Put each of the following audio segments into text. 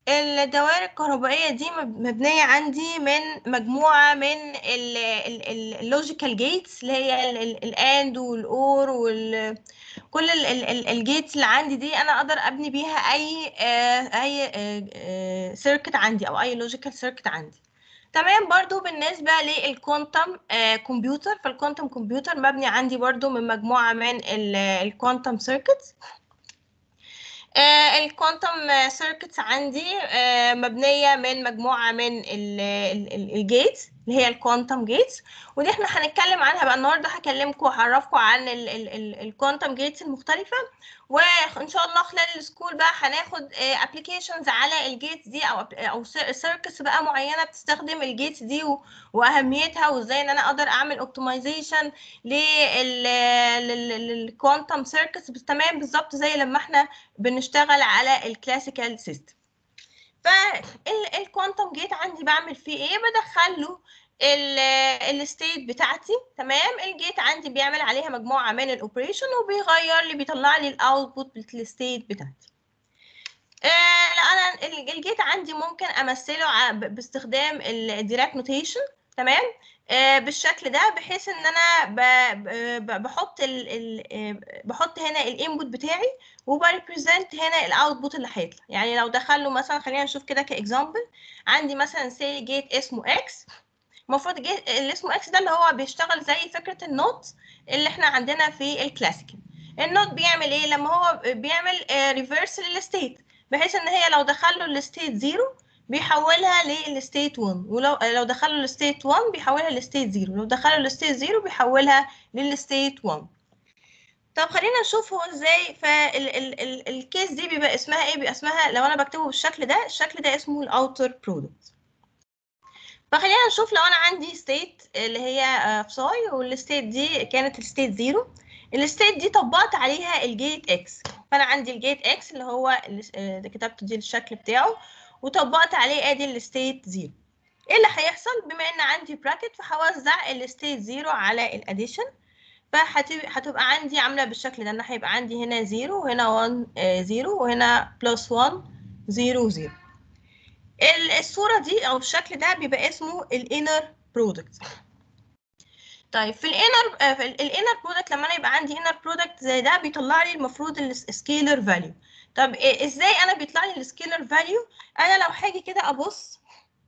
الدوائر الكهربائية دي مب- مبنية عندي من مجموعة من اللوجيكال جيتس اللي هي الاند والاور وال كل الجيتس اللي عندي دي انا اقدر ابني بيها اي آه، اي سيركت عندي او اي لوجيكال سيركت عندي تمام برضو بالنسبة للكوانتم كمبيوتر فالكوانتم كمبيوتر مبني عندي برضو من مجموعة من الكوانتم سيركتس الكوانتم سيركتس عندي آه، مبنية من مجموعة من الجيتس اللي هي الكوانتم جيتس ودي احنا هنتكلم عنها بقى النهارده هكلمكم وهعرفكم عن الكوانتم جيتس المختلفة وان شاء الله خلال السكول بقى هناخد ابلكيشنز على الجيتس دي او او سيركتس بقى معينة بتستخدم الجيتس دي و- واهميتها وازاي ان انا اقدر اعمل اوبتمايزيشن للكوانتم سيركتس تمام بالظبط زي لما احنا بنشتغل على الكلاسيكال سيستم فالكوانتم جيت عندي بعمل فيه ايه بدخل له الستيت بتاعتي تمام الجيت عندي بيعمل عليها مجموعه من الاوبريشن وبيغير لي بيطلع لي الاوتبوت للستيت بتاعتي آه لا انا ال- الجيت عندي ممكن امثله ع- ب- باستخدام الديراك نوتيشن تمام آه بالشكل ده بحيث ان انا ب ب بحط ال ال آه، بحط هنا الانبوت بتاعي وبريبريزنت هنا الاوتبوت اللي هيطلع يعني لو دخله مثلا خلينا نشوف كده كاكزامبل عندي مثلا سي جيت اسمه اكس المفروض الجيت اللي اسمه اكس ده اللي هو بيشتغل زي فكره النوت اللي احنا عندنا في الكلاسيكال النوت بيعمل ايه لما هو بيعمل ريفرس للستيت بحيث ان هي لو دخل له الستيت زيرو بيحولها للستيت 1 ولو لو دخل له الستيت 1 بيحولها للستيت 0 لو دخل له الستيت 0 بيحولها للستيت 1 طب خلينا نشوف هو ازاي فالكيس دي بيبقى اسمها ايه بيبقى اسمها لو انا بكتبه بالشكل ده الشكل ده اسمه الاوتر برودكت فخلينا نشوف لو انا عندي ستيت اللي هي فصاي والستيت دي كانت الستيت 0 الستيت دي طبقت عليها الجيت اكس فانا عندي الجيت اكس اللي هو اللي اللي كتبته دي الشكل بتاعه وطبقت عليه ادي الستيت 0 ايه اللي هيحصل بما ان عندي براكت فهوزع الستيت 0 على الاديشن فهتبقى عندي عامله بالشكل ده ان هيبقى عندي هنا 0 وهنا 1 0 وهنا بلس 1 0 0 ال- الصوره دي او الشكل ده بيبقى اسمه الانر برودكت طيب في الانر في الانر برودكت لما انا يبقى عندي انر برودكت زي ده بيطلع لي المفروض السكيلر فاليو طب إيه- ازاي انا بيطلع لي السكيلر فاليو انا لو هاجي كده ابص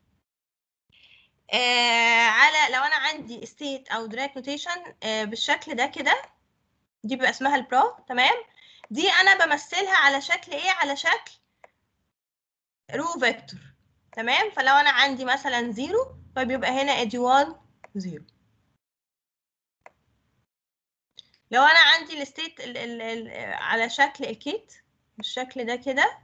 آه على لو انا عندي ستيت او دراك نوتيشن آه بالشكل ده كده دي بيبقى اسمها البرا تمام دي انا بمثلها على شكل ايه على شكل رو فيكتور تمام فلو انا عندي مثلا زيرو فبيبقى هنا ادي 1 0 لو انا عندي الستيت ال ال ال على شكل الكيت بالشكل ده كده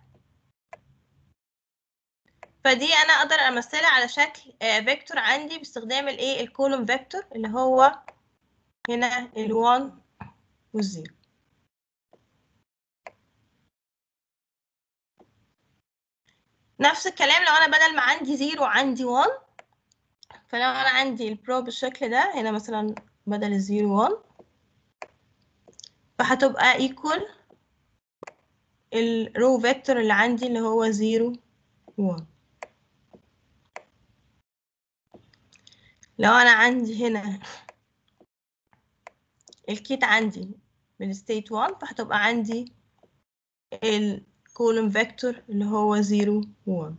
فدي انا اقدر امثلها على شكل فيكتور عندي باستخدام الايه الكولوم فيكتور اللي هو هنا ال1 والزيرو نفس الكلام لو انا بدل ما عندي زيرو عندي 1 فلو انا عندي البرو بالشكل ده هنا مثلا بدل الزيرو 1 فهتبقى ايكوال الرو فيكتور اللي عندي اللي هو 0 1 لو انا عندي هنا الكيت عندي من ستيت 1 فهتبقى عندي الكولوم فيكتور اللي هو 0 1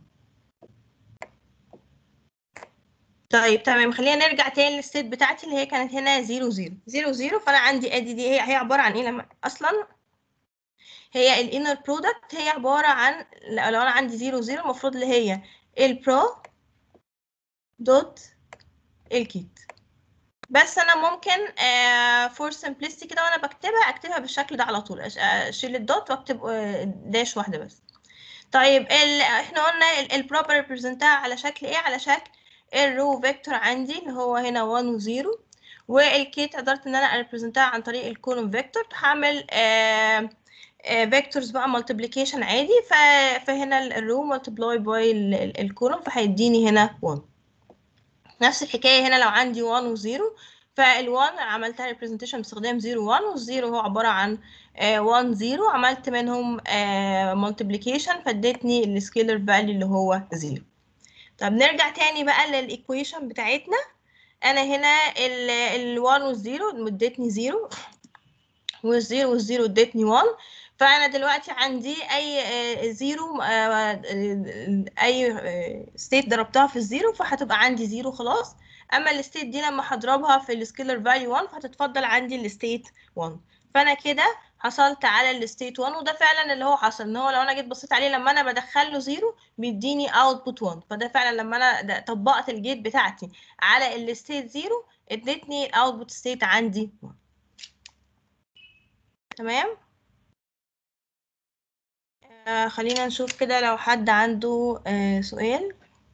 طيب تمام خلينا نرجع تاني للستيت بتاعتي اللي هي كانت هنا 0 0 0 0 فانا عندي ادي دي هي هي عباره عن ايه لما اصلا هي الانر برودكت هي عباره عن لو انا عندي 0 0 المفروض اللي هي البرو دوت الكيت بس انا ممكن فور سمبلستي كده وانا بكتبها اكتبها بالشكل ده على طول أش- اشيل الدوت واكتب آه، داش واحده بس طيب ال... احنا قلنا البروبر ريبريزنتها على شكل ايه على شكل الرو فيكتور عندي اللي هو هنا 1 و 0 والكيت قدرت ان انا اريبريزنتها عن طريق الكولوم فيكتور هعمل فيكتورز بقى مالتيبليكيشن عادي ف... فهنا الرو مالتبلاي باي الكولوم فهيديني هنا 1 نفس الحكايه هنا لو عندي 1 و 0 فال1 عملتها ريبريزنتيشن باستخدام 0 1 والزيرو هو عباره عن 1 0 عملت منهم مالتيبليكيشن فادتني السكيلر فاليو اللي هو 0 طب نرجع تاني بقى للايكويشن بتاعتنا انا هنا ال1 والزيرو ادتني 0 والزيرو والزيرو ادتني 1 فانا دلوقتي عندي اي زيرو اي ستيت ضربتها في الزيرو فهتبقى عندي زيرو خلاص اما الستيت دي لما هضربها في السكيلر فاليو 1 فهتتفضل عندي الستيت 1 فانا كده حصلت على الستيت 1 وده فعلا اللي هو حصل ان هو لو انا جيت بصيت عليه لما انا بدخل له زيرو بيديني اوتبوت 1 فده فعلا لما انا طبقت الجيت بتاعتي على الستيت 0 ادتني الاوتبوت ستيت عندي 1 تمام آه خلينا نشوف كده لو حد عنده آه سؤال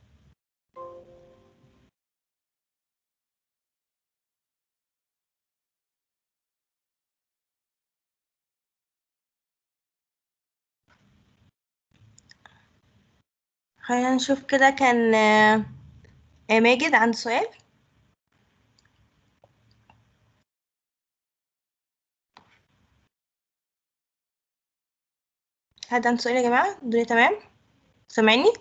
خلينا نشوف كده كان آه ماجد عنده سؤال حد عنده سؤال يا جماعة الدنيا تمام سامعيني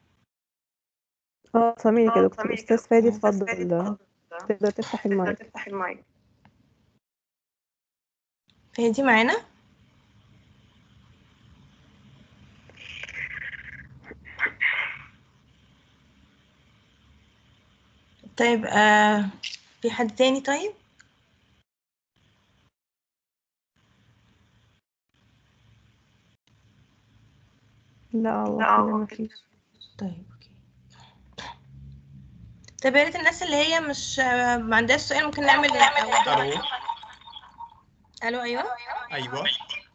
اه سامعينك يا دكتور استاذ فادي اتفضل تقدر تفتح المايك تفتح المايك فهدي معانا طيب آه في حد تاني طيب لا هو لا، كده هو مفيش طيب اوكي طب يا ريت الناس اللي هي مش آه، ما عندهاش سؤال ممكن نعمل الو الو ايوه ايوه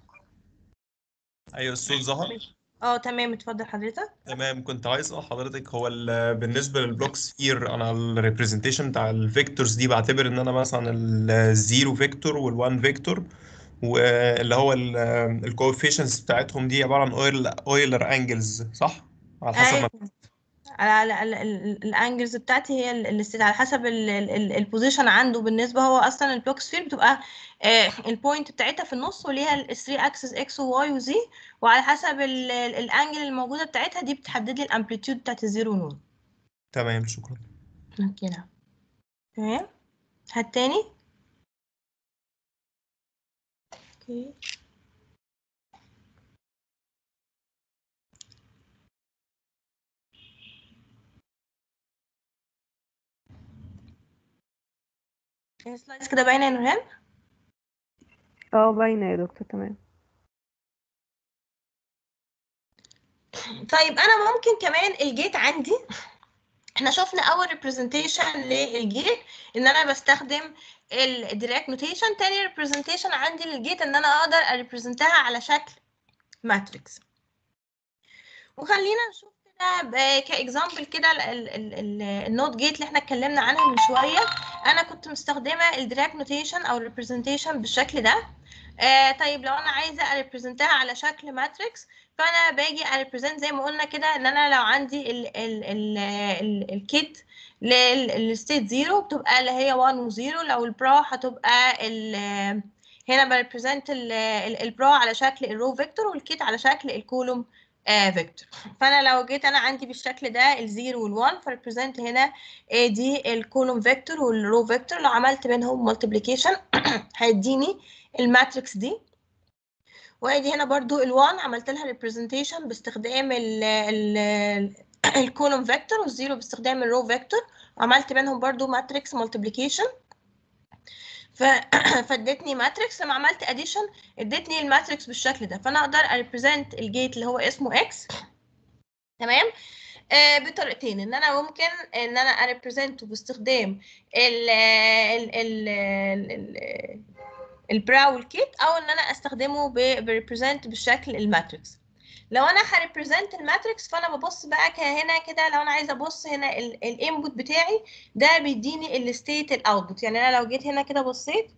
ايوه الصوت ظهر اه تمام اتفضل حضرتك تمام كنت عايز اسال حضرتك هو ال- بالنسبه للبلوك سفير انا الريبريزنتيشن بتاع الفيكتورز دي بعتبر ان انا مثلا الزيرو فيكتور والوان فيكتور واللي هو الكوفيشنز بتاعتهم دي عباره عن اويل اويلر انجلز صح على حسب ما ايوه على على الانجلز بتاعتي هي ال- الستيت على حسب البوزيشن عنده بالنسبه هو اصلا البلوك سفير بتبقى البوينت بتاعتها في النص وليها ال 3 اكسس اكس وواي وزي وعلى حسب الانجل الموجوده بتاعتها دي بتحدد لي الامبليتيود بتاعت الزيرو والون تمام شكرا كده تمام هات تاني اوكي السلايدز كده باينه يا نورهان اه باينة يا دكتور تمام طيب انا ممكن كمان الجيت عندي احنا شفنا اول ريبريزنتيشن للجيت ان انا بستخدم الديريكت نوتيشن تاني ريبريزنتيشن عندي للجيت ان انا اقدر اريبريزنتها على شكل ماتريكس وخلينا نشوف كده ب- كاكزامبل كده ال- ال- ال- ال- النوت جيت اللي احنا اتكلمنا عنها من شويه انا كنت مستخدمه الديريكت نوتيشن او الريبريزنتيشن بالشكل ده آه طيب لو انا عايزه اريبريزنتها على شكل ماتريكس فانا باجي اريبريزنت زي ما قلنا كده ان انا لو عندي ال ال ال ال الكيت للستيت زيرو بتبقى اللي هي 1 و 0 لو البرا هتبقى ال هنا بريبريزنت البرا على شكل الرو فيكتور والكيت على شكل الكولوم فيكتور فانا لو جيت انا عندي بالشكل ده الزيرو والوان فريبريزنت هنا آه، دي الكولوم فيكتور والرو فيكتور لو عملت بينهم مالتيبليكيشن هيديني الماتريكس دي وادي هنا برضو ال1 عملت لها ريبريزنتيشن باستخدام ال ال الكولوم فيكتور والزيرو باستخدام الرو فيكتور وعملت بينهم برضو ماتريكس مالتيبليكيشن ف... فادتني ماتريكس لما عملت اديشن ادتني الماتريكس بالشكل ده فانا اقدر اريبريزنت الجيت اللي هو اسمه اكس تمام آه بطريقتين ان انا ممكن ان انا اريبريزنته باستخدام ال ال ال ال البرا والكيت او ان انا استخدمه بريبريزنت بالشكل الماتريكس لو انا هريبريزنت الماتريكس فانا ببص بقى ك- هنا كده لو انا عايزه ابص هنا الانبوت بتاعي ده بيديني الستيت الاوتبوت يعني انا لو جيت هنا كده بصيت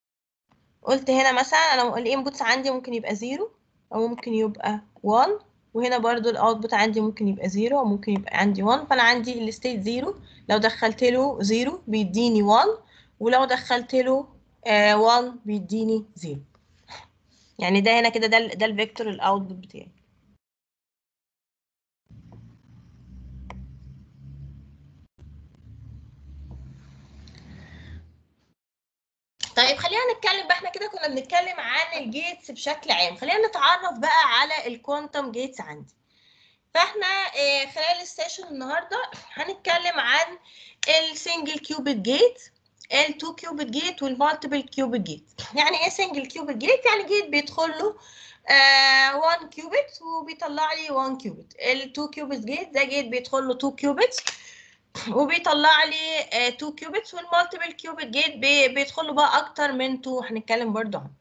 قلت هنا مثلا انا الانبوتس عندي ممكن يبقى 0 او ممكن يبقى 1 وهنا برضو الاوتبوت عندي ممكن يبقى زيرو او ممكن يبقى عندي 1 فانا عندي الستيت زيرو لو دخلت له زيرو بيديني 1 ولو دخلت له آه 1 بيديني زيرو يعني ده هنا كده ده ال- ده الفيكتور الاوتبوت بتاعي طيب خلينا نتكلم بقى احنا كده كنا بنتكلم عن الجيتس بشكل عام خلينا نتعرف بقى على الكوانتم جيتس عندي فاحنا آه، خلال السيشن النهارده هنتكلم عن السنجل كيوبيت جيت ال2 كيوبيت جيت والمالتيبل كيوبيت جيت يعني ايه سنجل كيوبيت جيت يعني جيت بيدخل له آه 1 كيوبيت وبيطلع لي 1 كيوبيت ال2 كيوبيت جيت ده جيت بيدخل له 2 كيوبيت وبيطلع لي آه 2 كيوبيتس والمالتيبل كيوبيت جيت بي- بيدخل له بقى اكتر من 2 هنتكلم برضو عنه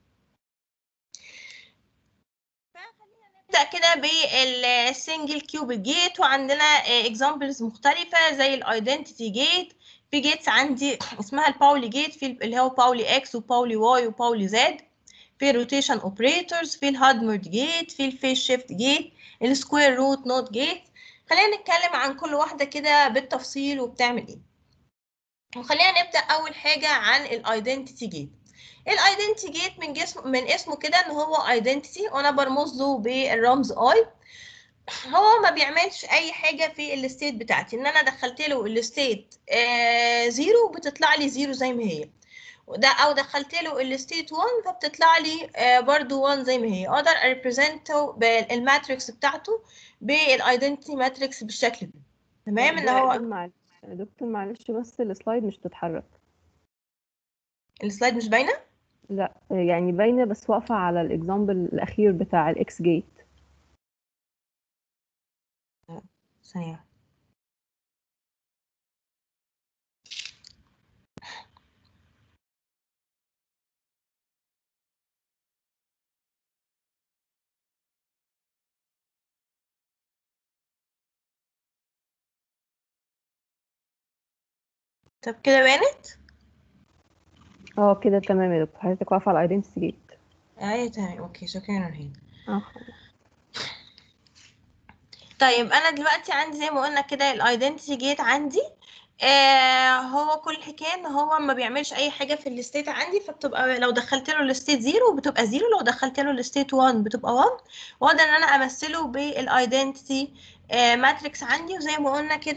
نبدأ كده بالسنجل كيوبيت جيت وعندنا اكزامبلز مختلفة زي الايدنتيتي جيت في جيتس عندي اسمها الباولي جيت في اللي هو باولي اكس وباولي واي وباولي زد في الروتيشن اوبريتورز في الهادمرد جيت في الفيس شيفت جيت السكوير روت نوت جيت خلينا نتكلم عن كل واحدة كده بالتفصيل وبتعمل ايه وخلينا نبدأ أول حاجة عن الايدنتيتي جيت الايدنتي جيت من جسم من اسمه كده ان هو ايدنتيتي وانا برمز له بالرمز اي هو ما بيعملش اي حاجه في الستيت بتاعتي ان انا دخلت له الستيت آه زيرو بتطلع لي زيرو زي ما هي وده او دخلت له الستيت 1 فبتطلع لي آه برضو 1 زي ما هي اقدر اريبريزنته بالماتريكس بتاعته بالايدنتي ماتريكس بالشكل ده تمام ان هو دكتور معلش دكتور معلش بس السلايد مش بتتحرك السلايد مش باينه لا يعني باينة بس واقفة على الاكزامبل الأخير بتاع الإكس جيت ثانيه طب كده بانت اه كده تمام يا دكتور حضرتك واقفة على الايدنتي جيت ايوه تمام اوكي شكرا رهين اه خلاص. طيب انا دلوقتي عندي زي ما قلنا كده الايدنتيتي جيت عندي آه هو كل الحكايه ان هو ما بيعملش اي حاجه في الستيت عندي فبتبقى لو دخلت له الستيت زيرو بتبقى زيرو لو دخلت له الستيت 1 بتبقى 1 واقدر ان انا امثله بالايدنتيتي آه ماتريكس عندي وزي ما قلنا كده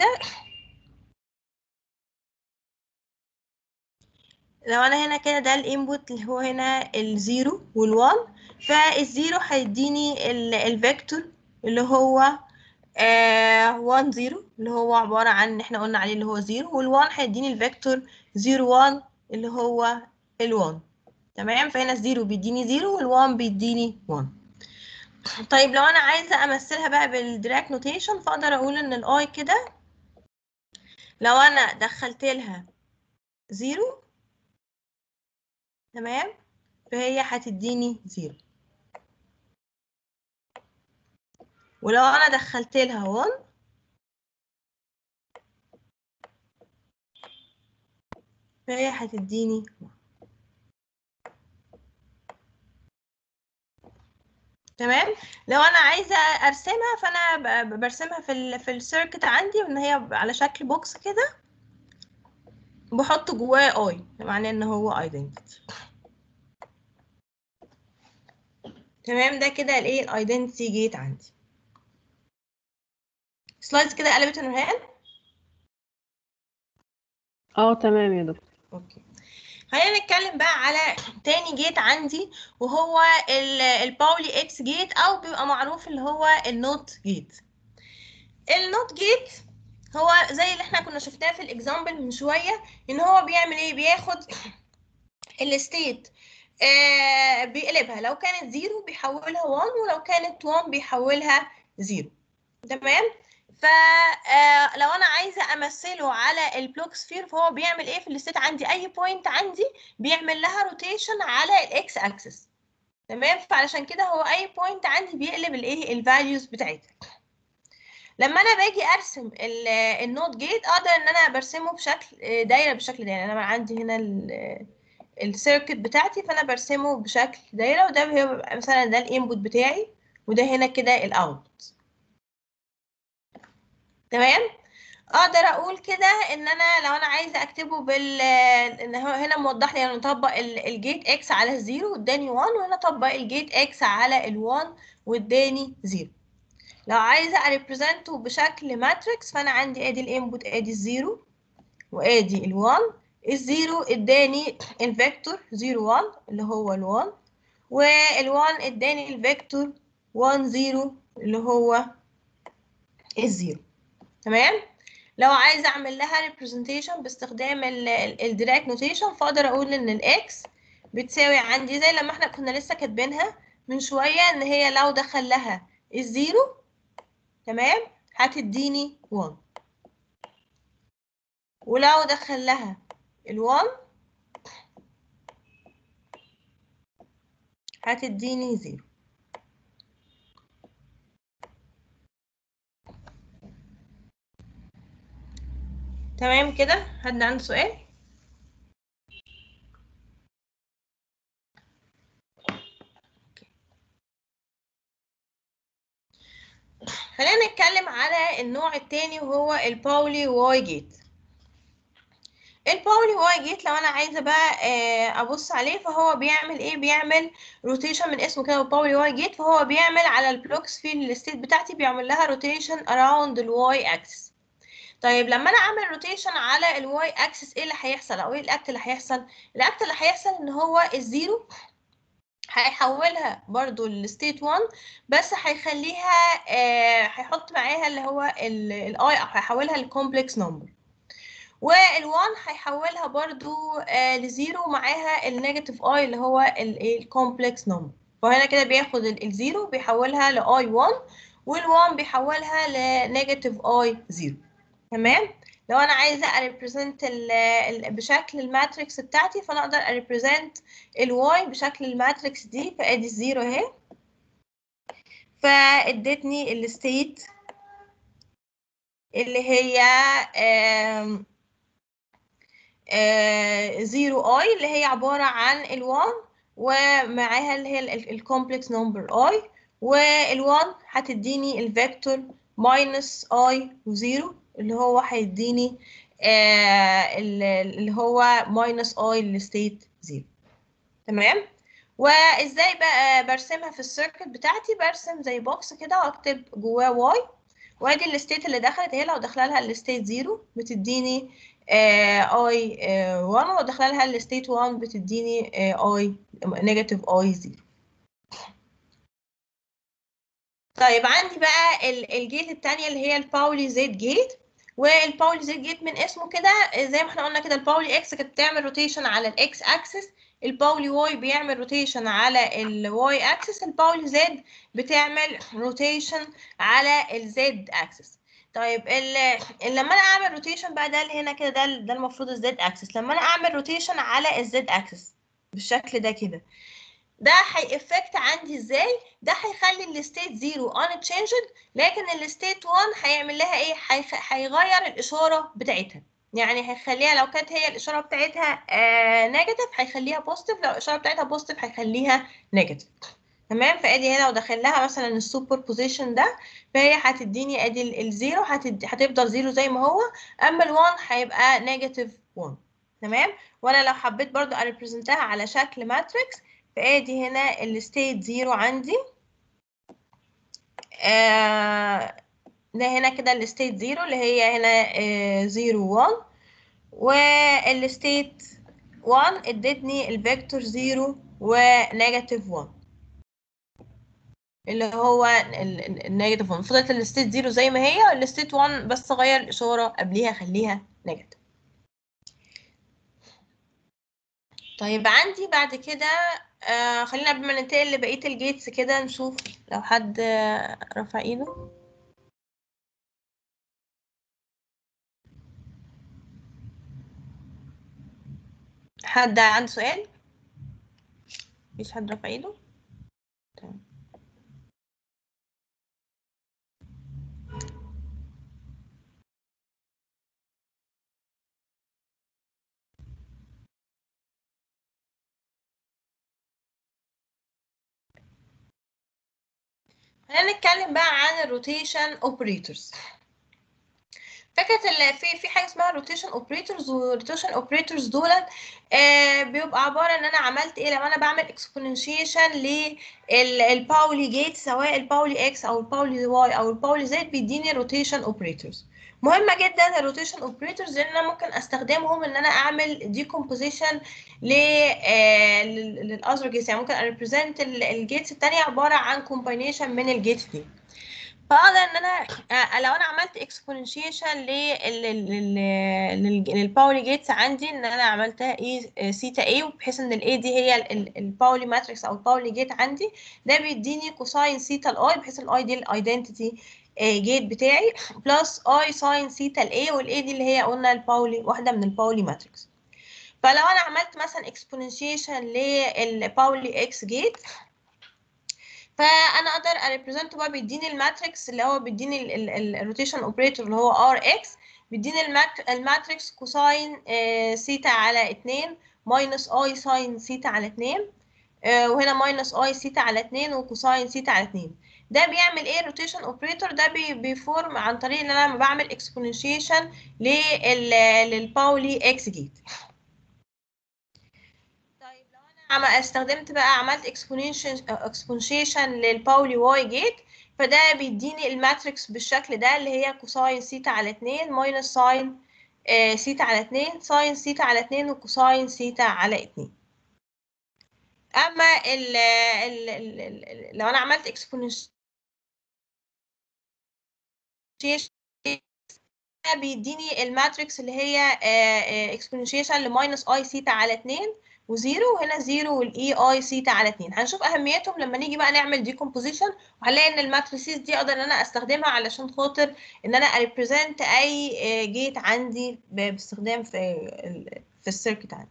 لو انا هنا كده ده الانبوت اللي هو هنا الزيرو والوان فالزيرو هيديني ال- الفيكتور اللي هو آه 1 0 اللي هو عبارة عن ان احنا قلنا عليه اللي هو 0 وال1 هيديني الفيكتور 0 1 اللي هو ال1 تمام فهنا الزيرو بيديني 0 وال1 بيديني 1 طيب لو انا عايزة امثلها بقى بالدراك نوتيشن فاقدر اقول ان الاي كده لو انا دخلت لها 0 تمام فهي هتديني 0 ولو انا دخلت لها 1 فهي هتديني 1 تمام لو انا عايزه ارسمها فانا ب- ب- برسمها في ال في السيركت عندي وان هي على شكل بوكس كده بحط جواه اي معناه ان هو ايدنتيتي تمام ده كده الايه الايدنتيتي جيت عندي سلايدز كده قلبت نورهان اه تمام يا دكتور اوكي خلينا نتكلم بقى على تاني جيت عندي وهو ال- الباولي اكس جيت او بيبقى معروف اللي هو النوت جيت النوت جيت هو زي اللي احنا كنا شفناه في الاكزامبل من شويه ان هو بيعمل ايه بياخد الستيت آه بيقلبها لو كانت زيرو بيحولها 1 ولو كانت 1 بيحولها زيرو تمام فلو انا عايزه امثله على البلوك سفير فهو بيعمل ايه في الستيت عندي اي بوينت عندي بيعمل لها روتيشن على الاكس اكسس تمام فعلشان كده هو اي بوينت عندي بيقلب الايه الفاليوز بتاعتها لما انا باجي ارسم النوت جيت اقدر ان انا برسمه بشكل آه، دايره بالشكل ده يعني انا عندي هنا السيركت بتاعتي فانا برسمه بشكل دايره وده بيبقى مثلا ده الانبوت بتاعي وده هنا كده الاوتبوت تمام اقدر اقول كده ان انا لو انا عايزه اكتبه بال ان هو هنا موضح لي انا اطبق ال- الجيت اكس على الزيرو واداني 1 وهنا اطبق الجيت اكس على ال1 واداني 0 لو عايزه اريبريزنته بشكل ماتريكس فانا عندي ادي الانبوت ادي الزيرو وادي ال1 الزيرو اداني الفيكتور 0 1 اللي هو ال1 وال1 اداني الفيكتور 1 0 اللي هو الزيرو تمام لو عايزه اعمل لها representation باستخدام الديراكت نوتيشن فاقدر اقول ان الاكس بتساوي عندي زي لما احنا كنا لسه كاتبينها من شويه ان هي لو دخل لها الزيرو تمام هتديني 1 ولو دخل لها ال1 هتديني 0 تمام كده حد عنده سؤال خلينا نتكلم على النوع التاني وهو الباولي واي جيت الباولي واي جيت لو انا عايزه بقى آه، ابص عليه فهو بيعمل ايه بيعمل روتيشن من اسمه كده باولي واي جيت فهو بيعمل على البلوكس في الستيت بتاعتي بيعمل لها روتيشن اراوند الواي اكسس طيب لما انا اعمل روتيشن على الواي اكسس ايه اللي هيحصل او ايه الاكت اللي هيحصل الاكت اللي هيحصل ان هو الزيرو هيحولها برضو لستيت 1 بس هيخليها آه هيحط معاها اللي هو الاي او هيحولها لكومبلكس نمبر وال1 هيحولها برضو آه لزيرو معاها النيجاتيف اي اللي هو الكومبلكس نمبر فهنا كده بياخد الزيرو بيحولها لاي 1 وال1 بيحولها لنيجاتيف اي 0 تمام لو انا عايزه اريبريزنت بشكل الماتريكس بتاعتي فانا اقدر اريبريزنت الواي بشكل الماتريكس دي فادي الزيرو اهي فادتني الستيت اللي هي آم آه زيرو اي اللي هي عبارة عن الوان ومعاها اللي هي الكومبلكس نمبر اي والوان هتديني الفيكتور ماينس اي وزيرو اللي هو هيديني آه اللي هو ماينس اي للستيت زيرو تمام وازاي بقى برسمها في السيركت بتاعتي برسم زي بوكس كده واكتب جواه واي وادي الستيت اللي دخلت هي لو داخله لها الستيت زيرو بتديني اي 1 ولو داخله لها الستيت 1 بتديني اي نيجاتيف اي 0 طيب عندي بقى الجيت التانية اللي هي الباولي زد جيت والباولي زد جيت من اسمه كده زي ما احنا قلنا كده الباولي اكس كانت بتعمل روتيشن على الاكس اكسس الباولي واي بيعمل روتيشن على الواي اكسس الباولي زد بتعمل روتيشن على الزد اكسس طيب لما انا اعمل روتيشن بقى ده اللي هنا كده ده ده المفروض الزد اكسس لما انا اعمل روتيشن على الزد اكسس بالشكل ده كده ده هيأفكت عندي ازاي ده هيخلي الستيت 0 unchanged لكن الستيت 1 هيعمل لها ايه هيغير الاشاره بتاعتها يعني هيخليها لو كانت هي الاشاره بتاعتها نيجاتيف هيخليها بوزيتيف لو الاشاره بتاعتها بوزيتيف هيخليها نيجاتيف تمام فادي هنا لو دخل لها مثلا السوبر بوزيشن ده فهي هتديني ادي الزيرو هتفضل زيرو زي ما هو اما ال1 هيبقى نيجاتيف 1 تمام وانا لو حبيت برضو اريبريزنتها على شكل ماتريكس فادي هنا الستيت زيرو عندي آه ده هنا كده الستيت زيرو اللي هي هنا زيرو وان والستيت وان ادتني الفيكتور زيرو ونيجاتيف وان اللي هو النيجاتيف 1 فضلت الستيت 0 زي ما هي والستيت 1 بس غير الاشاره قبليها خليها نيجاتيف طيب عندي بعد كده آه خلينا قبل ما ننتقل لبقيه الجيتس كده نشوف لو حد رفع ايده حد عنده سؤال مفيش حد رفع ايده تمام خلينا نتكلم بقى عن الروتيشن اوبريتورز فكره ال- في في حاجه اسمها روتيشن اوبريتورز والروتيشن اوبريتورز دول آه بيبقى عباره ان انا عملت ايه لو انا بعمل اكسبوننشيشن للباولي جيت سواء الباولي اكس او الباولي واي او الباولي زد بيديني روتيشن اوبريتورز مهمه جدا الروتيشن اوبريتورز لان انا ممكن استخدمهم ان انا اعمل ديكومبوزيشن ل للاذر جيتس يعني ممكن اريبريزنت الجيتس الثانيه عباره عن كومباينيشن من الجيتس دي فاقدر ان انا آه، لو انا عملت اكسبوننشيشن للباولي جيتس عندي ان انا عملتها ايه سيتا اي بحيث ان الاي دي هي الباولي ماتريكس او الباولي جيت عندي ده بيديني كوساين سيتا الاي بحيث الاي دي الايدنتيتي جيت بتاعي بلس اي ساين سيتا الاي والاي دي اللي هي قلنا الباولي واحده من الباولي ماتريكس فلو انا عملت مثلا اكسبوننشيشن للباولي اكس جيت فانا اقدر اريبريزنت بقى بيديني الماتريكس اللي هو بيديني الروتيشن اوبريتور اللي هو ار اكس بيديني المات- الماتريكس كوساين آه، سيتا على 2 ماينس اي ساين سيتا على 2 آه، وهنا ماينس اي سيتا على 2 وكوساين سيتا على 2 ده بيعمل ايه الروتيشن اوبريتور ده بي بيفورم عن طريق ان انا لما بعمل اكسبوننشيشن للباولي اكس جيت طيب لو انا عم استخدمت بقى عملت اكسبوننشن اكسبونشيشن للباولي واي جيت فده بيديني الماتريكس بالشكل ده اللي هي كوساين سيتا على 2 ماينس ساين آه، سيتا على 2 ساين سيتا على 2 وكوساين سيتا على 2 اما ال ال ال ال لو انا عملت اكسبوننشيشن بيديني الماتريكس اللي هي اكسبوننشيشن لماينس اي سيتا على 2 وزيرو وهنا زيرو والاي اي سيتا على 2 هنشوف اهميتهم لما نيجي بقى نعمل ديكومبوزيشن وهنلاقي ان الماتريسيز دي اقدر ان انا استخدمها علشان خاطر ان انا اريبريزنت اي جيت عندي ب- باستخدام في ال- في السيركت عندي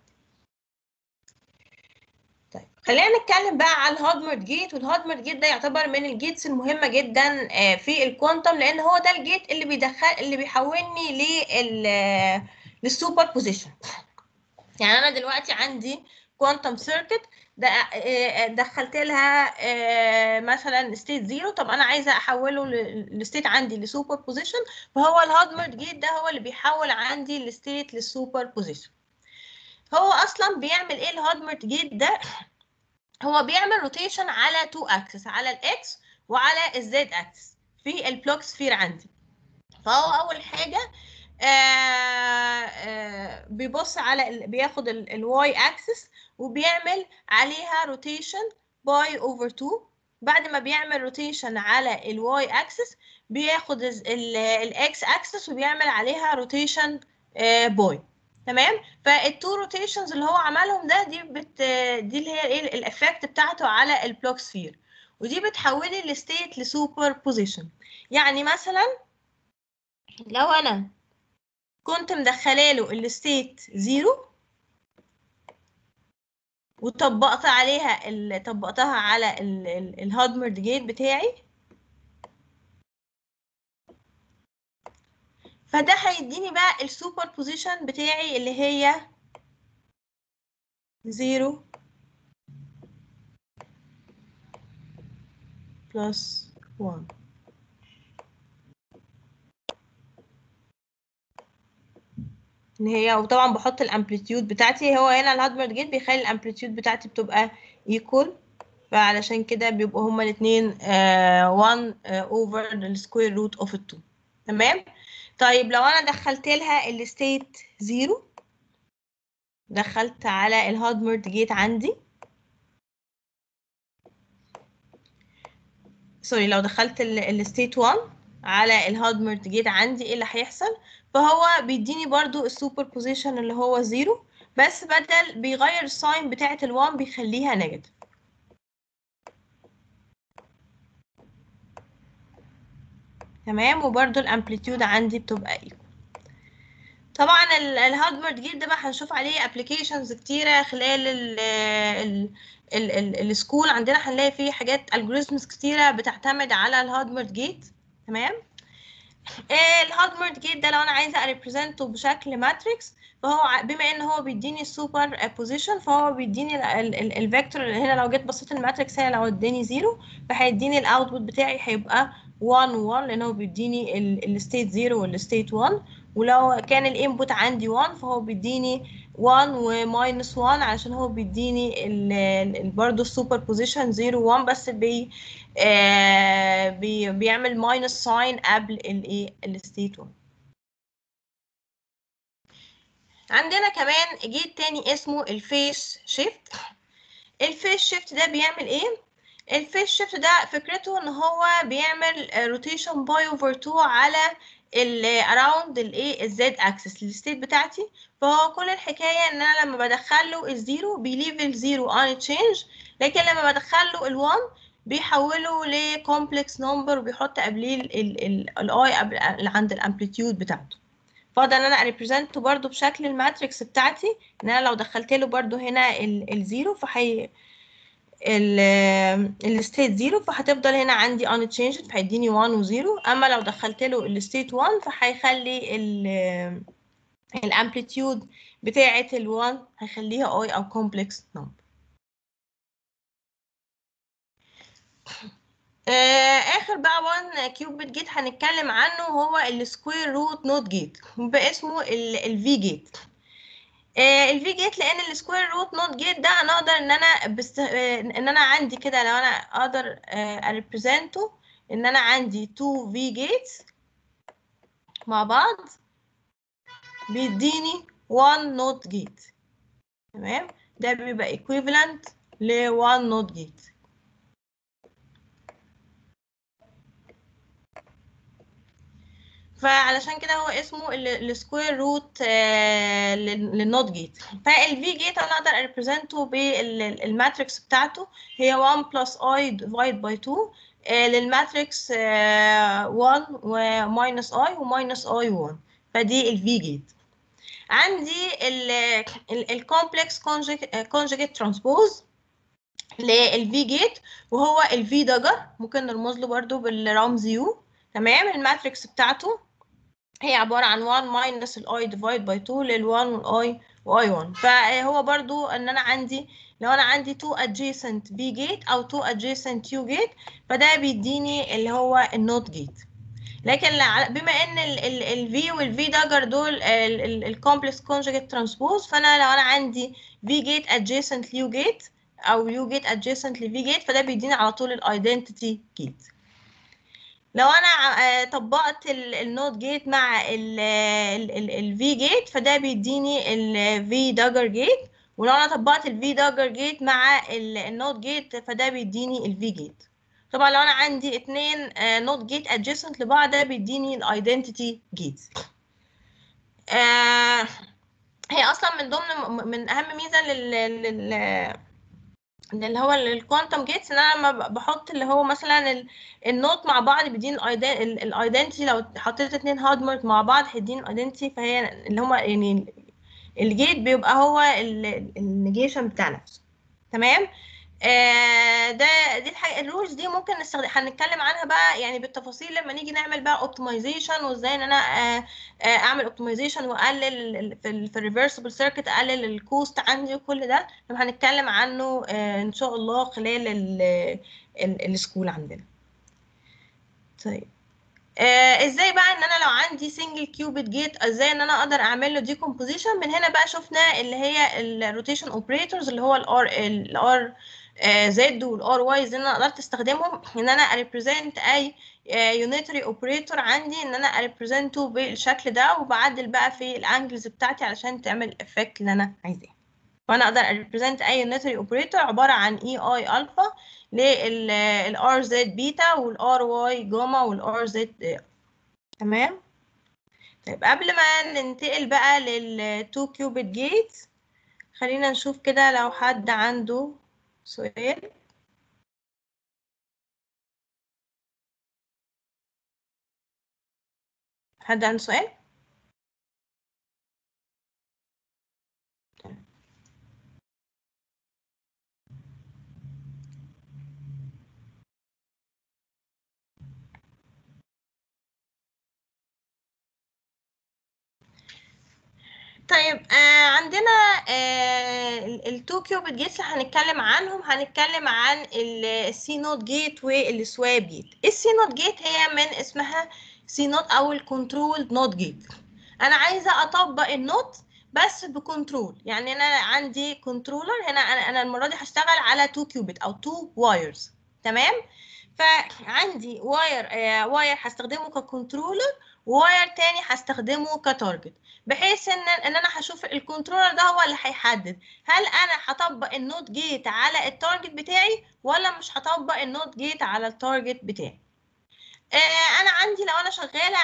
طيب خلينا نتكلم بقى على الهادمرد جيت والهادمرد جيت ده يعتبر من الجيتس المهمه جدا آه، في الكوانتم لان هو ده الجيت اللي بيدخل اللي بيحولني لل للسوبر بوزيشن يعني انا دلوقتي عندي كوانتم سيركت ده آه، دخلت لها آه، مثلا ستيت زيرو طب انا عايزه احوله الستيت عندي لسوبر بوزيشن فهو الهادمرد جيت ده هو اللي بيحول عندي الستيت للسوبر بوزيشن هو اصلا بيعمل ايه الهادمرد جيت ده هو بيعمل روتيشن على تو اكسس على الاكس وعلى الزد اكسس في البلوك سفير عندي فهو اول حاجه آه آه بيبص على ال- بياخد الواي اكسس وبيعمل عليها روتيشن باي اوفر 2 بعد ما بيعمل روتيشن على الواي اكسس بياخد الاكس اكسس وبيعمل عليها روتيشن باي تمام فالتو روتيشنز اللي هو عملهم ده دي بت دي اللي هي ايه الافكت بتاعته على البلوك سفير ودي بتحولي الستيت لسوبر بوزيشن يعني مثلا لو انا كنت مدخله له الستيت زيرو وطبقت عليها ال... طبقتها على الهادمرد جيت بتاعي فده هيديني بقى السوبر بوزيشن بتاعي اللي هي زيرو بلس 1 ان هي وطبعا بحط الامبليتيود بتاعتي هو هنا الهادمرد جيت بيخلي الامبليتيود بتاعتي بتبقى ايكوال فعلشان كده بيبقوا هما الاثنين 1 اوفر السكوير روت اوف 2 تمام طيب لو انا دخلت لها الستيت زيرو دخلت على الهادمرد جيت عندي سوري لو دخلت الستيت 1 على الهادمرد جيت عندي ايه اللي هيحصل فهو بيديني برضو السوبر بوزيشن اللي هو زيرو بس بدل بيغير الساين بتاعة ال1 بيخليها نيجاتيف تمام وبرضو الامبليتيود عندي بتبقى ايكوال طبعا الهادمرد جيت ده بقى هنشوف عليه ابلكيشنز كتيره خلال ال ال ال ال السكول عندنا هنلاقي فيه حاجات الجوريزمز كتيره بتعتمد على الهادمرد جيت تمام الهادمرد جيت ده لو انا عايزه اريبريزنته بشكل ماتريكس فهو ع- بما ان هو بيديني السوبر بوزيشن فهو بيديني الفيكتور هنا لو جيت بصيت الماتريكس هنا لو اداني زيرو فهيديني الاوتبوت بتاعي هيبقى 1 و1 لان هو بيديني الستيت 0 والستيت 1 ولو كان الانبوت عندي 1 فهو بيديني 1 وماينس 1 عشان هو بيديني ال- ال- برضه السوبر بوزيشن 0 1 بس بي آه بي بيعمل ماينس ساين قبل الايه الستيت 1 عندنا كمان جيت تاني اسمه الفيس شيفت الفيس شيفت ده بيعمل ايه الفيس شيفت ده فكرته ان هو بيعمل روتيشن باي اوفر 2 على ال around الايه الزد اكسس الستيت بتاعتي فهو كل الحكايه ان انا لما بدخل له الزيرو بيليف الزيرو ان تشينج لكن لما بدخل له ال1 بيحوله لكومبلكس نمبر وبيحط قبليه الاي اللي عند الامبليتيود بتاعته فاقدر ان انا اريبريزنته برضو بشكل الماتريكس بتاعتي ان انا لو دخلت له برضو هنا الزيرو فهي الستيت زيرو فهتفضل هنا عندي unchanged فهيديني 1 و 0 اما لو دخلت له الستيت 1 فهيخلي الامبليتيود بتاعه ال1 هيخليها اي او كومبلكس نمبر اخر بقى 1 كيوبيت جيت هنتكلم عنه هو السكوير روت نوت جيت باسمه الفي جيت الفي جيت لان السكوير روت نوت جيت ده انا اقدر ان انا بست... آه، ان انا عندي كده لو انا اقدر اريبريزنته ان انا عندي 2 في جيتس مع بعض بيديني 1 نوت جيت تمام ده بيبقى equivalent ل 1 نوت جيت فعلشان كده هو اسمه السكوير روت للنوت جيت فالفي جيت انا اقدر اريبريزنته بالماتريكس بتاعته هي 1 بلس اي ديفايد باي 2 آه، للماتريكس آه، 1 وماينس اي وماينس اي 1 فدي الفي جيت عندي الكومبلكس كونجكت ترانسبوز للفي جيت وهو الفي دجر ممكن نرمز له برضو بالرمز يو تمام الماتريكس بتاعته هي عبارة عن 1 minus الاي ديفايد باي 2 لل 1 والاي واي 1 فهو برضو ان انا عندي لو انا عندي 2 adjacent B gate او 2 adjacent U gate فده بيديني اللي هو النوت جيت لكن لع- بما ان ال V وال V داجر دول الكومبلكس conjugate transpose فانا لو انا عندي V gate adjacent ل U gate او U gate adjacent ل V gate فده بيديني على طول الايدنتيتي جيت لو انا ع- آه، طبقت النوت جيت مع الفي جيت فده بيديني الفي داجر جيت ولو انا طبقت الفي داجر جيت مع النوت جيت فده بيديني الفي جيت طبعا لو انا عندي اتنين نوت جيت ادجيسنت لبعض ده بيديني الايدنتيتي جيت هي اصلا من ضمن من اهم ميزه لل, لل اللي هو الكوانتم جيتس ان انا لما بحط اللي هو مثلا ال- النوت مع بعض بيديني الايدنتي لو حطيت اتنين هارد مارك مع بعض هيديني الايدنتي فهي اللي هما يعني الجيت بيبقى هو النيجيشن بتاع نفسه تمام آه ده دي الحاجه الرولز دي ممكن نستخدم هنتكلم عنها بقى يعني بالتفاصيل لما نيجي نعمل بقى اوبتمايزيشن وازاي ان انا آه آه اعمل اوبتمايزيشن واقلل ال- في ال في الريفرسبل سيركت اقلل الكوست عندي وكل ده لما هنتكلم عنه آه ان شاء الله خلال ال- ال- السكول عندنا طيب آه ازاي بقى ان انا لو عندي سنجل كيوبيت جيت ازاي ان انا اقدر اعمل له ديكومبوزيشن من هنا بقى شفنا اللي هي الروتيشن اوبريتورز اللي هو الار الار زد والار واي اللي انا قدرت استخدمهم ان انا اريبريزنت اي يونيتري اوبريتور عندي ان انا اريبريزنته بالشكل ده وبعدل بقى في الانجلز بتاعتي علشان تعمل الافكت اللي انا عايزاه فانا اقدر اريبريزنت اي يونيتري اوبريتور عباره عن اي اي الفا للار زد بيتا والار واي جاما والار زد تمام طيب قبل ما ننتقل بقى للتو كيوبيت جيت خلينا نشوف كده لو حد عنده سؤال حد عنده سؤال طيب آه عندنا آه التو كيوبت جيتس اللي هنتكلم عنهم هنتكلم عن السي نوت جيت والسواب جيت السي نوت جيت هي من اسمها سي نوت او الكنترول نوت جيت انا عايزه اطبق النوت بس بكنترول يعني انا عندي كنترولر هنا انا انا المره دي هشتغل على 2 كيوبت او 2 وايرز تمام فعندي واير آه واير هستخدمه ككنترولر وواير تاني هستخدمه كتارجت بحيث ان ان انا هشوف الكنترولر ده هو اللي هيحدد هل انا هطبق النوت جيت على التارجت بتاعي ولا مش هطبق النوت جيت على التارجت بتاعي آه انا عندي لو انا شغاله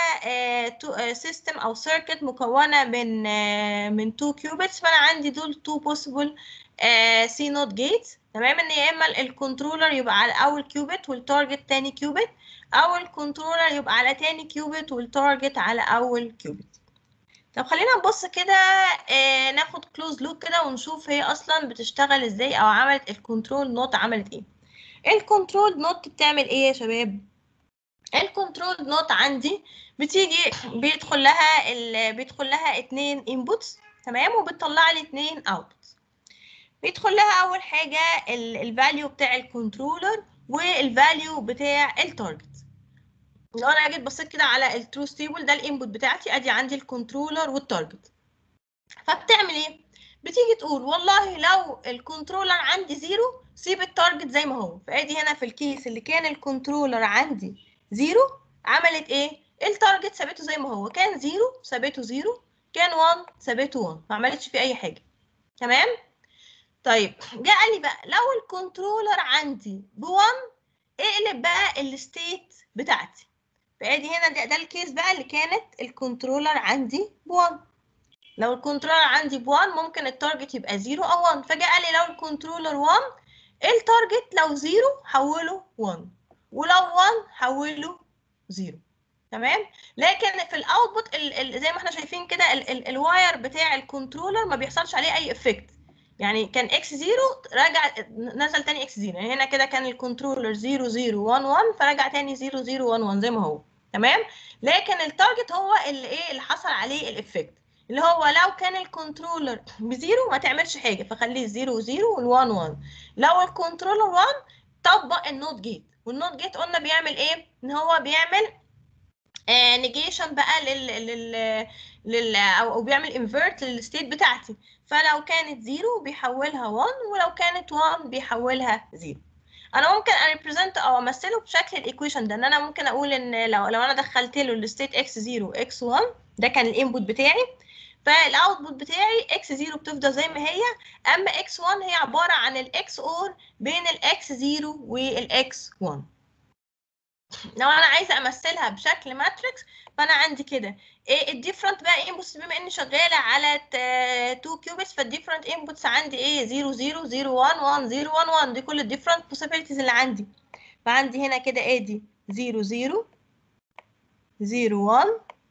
على سيستم او سيركت مكونه من آه من 2 كيوبتس فانا عندي دول 2 possible سي نوت جيتس تمام ان يا اما الكنترولر يبقى على اول كيوبت والتارجت تاني كيوبت او الكنترولر يبقى على تاني كيوبت والتارجت على اول كيوبت طب خلينا نبص كده آه ناخد كلوز لوب كده ونشوف هي اصلا بتشتغل ازاي او عملت الكنترول نوت عملت ايه الكنترول نوت بتعمل ايه يا شباب الكنترول نوت عندي بتيجي بيدخل لها ال... بيدخل لها اتنين انبوتس تمام وبتطلع لي اتنين اوتبوتس بيدخل لها اول حاجه الفاليو بتاع الكنترولر والفاليو بتاع التارجت لو انا جيت بصيت كده على التروث تيبل ده الانبوت بتاعتي ادي عندي الكنترولر والتارجت فبتعمل ايه بتيجي تقول والله لو الكنترولر عندي زيرو سيب التارجت زي ما هو فادي هنا في الكيس اللي كان الكنترولر عندي زيرو عملت ايه التارجت سابته زي ما هو كان زيرو سابته زيرو كان 1 سابته 1 ما عملتش فيه اي حاجه تمام طيب جه قال لي بقى لو الكنترولر عندي ب1 اقلب بقى الستيت بتاعتي فادي هنا ده, ده الكيس بقى اللي كانت الكنترولر عندي ب1 لو الكنترولر عندي ب1 ممكن التارجت يبقى 0 او 1 فجاء قال لي لو الكنترولر 1 التارجت لو 0 حوله 1 ولو 1 حوله 0 تمام لكن في الاوتبوت زي ما احنا شايفين كده الواير بتاع الكنترولر ما بيحصلش عليه اي افكت يعني كان اكس 0 رجع نزل تاني اكس 0 يعني هنا كده كان الكنترولر 0 0 1 1 فرجع تاني 0 0 1 1 زي ما هو تمام لكن التارجت هو اللي ايه اللي حصل عليه الافكت اللي هو لو كان الكنترولر بزيرو ما تعملش حاجه فخليه 0 0 وال1 1 لو الكنترولر 1 طبق النوت جيت والنوت جيت قلنا بيعمل ايه ان هو بيعمل آه نيجيشن بقى لل لل لل او, أو بيعمل انفيرت للستيت بتاعتي فلو كانت زيرو بيحولها 1 ولو كانت 1 بيحولها زيرو انا ممكن اريبريزنت او امثله بشكل الايكويشن ده ان انا ممكن اقول ان لو لو انا دخلت له الستيت اكس 0 اكس 1 ده كان الانبوت بتاعي فالاوتبوت بتاعي اكس 0 بتفضل زي ما هي اما اكس 1 هي عباره عن الاكس اور بين الاكس 0 والاكس 1 لو انا عايزه امثلها بشكل ماتريكس فانا عندي كده ايه الديفرنت بقى انبوتس بما اني شغاله على 2 كيوبتس فالديفرنت انبوتس عندي ايه 0 0 0 1 1 0 1 1 دي كل الديفرنت possibilities اللي عندي فعندي هنا كده ادي 0 0 0 1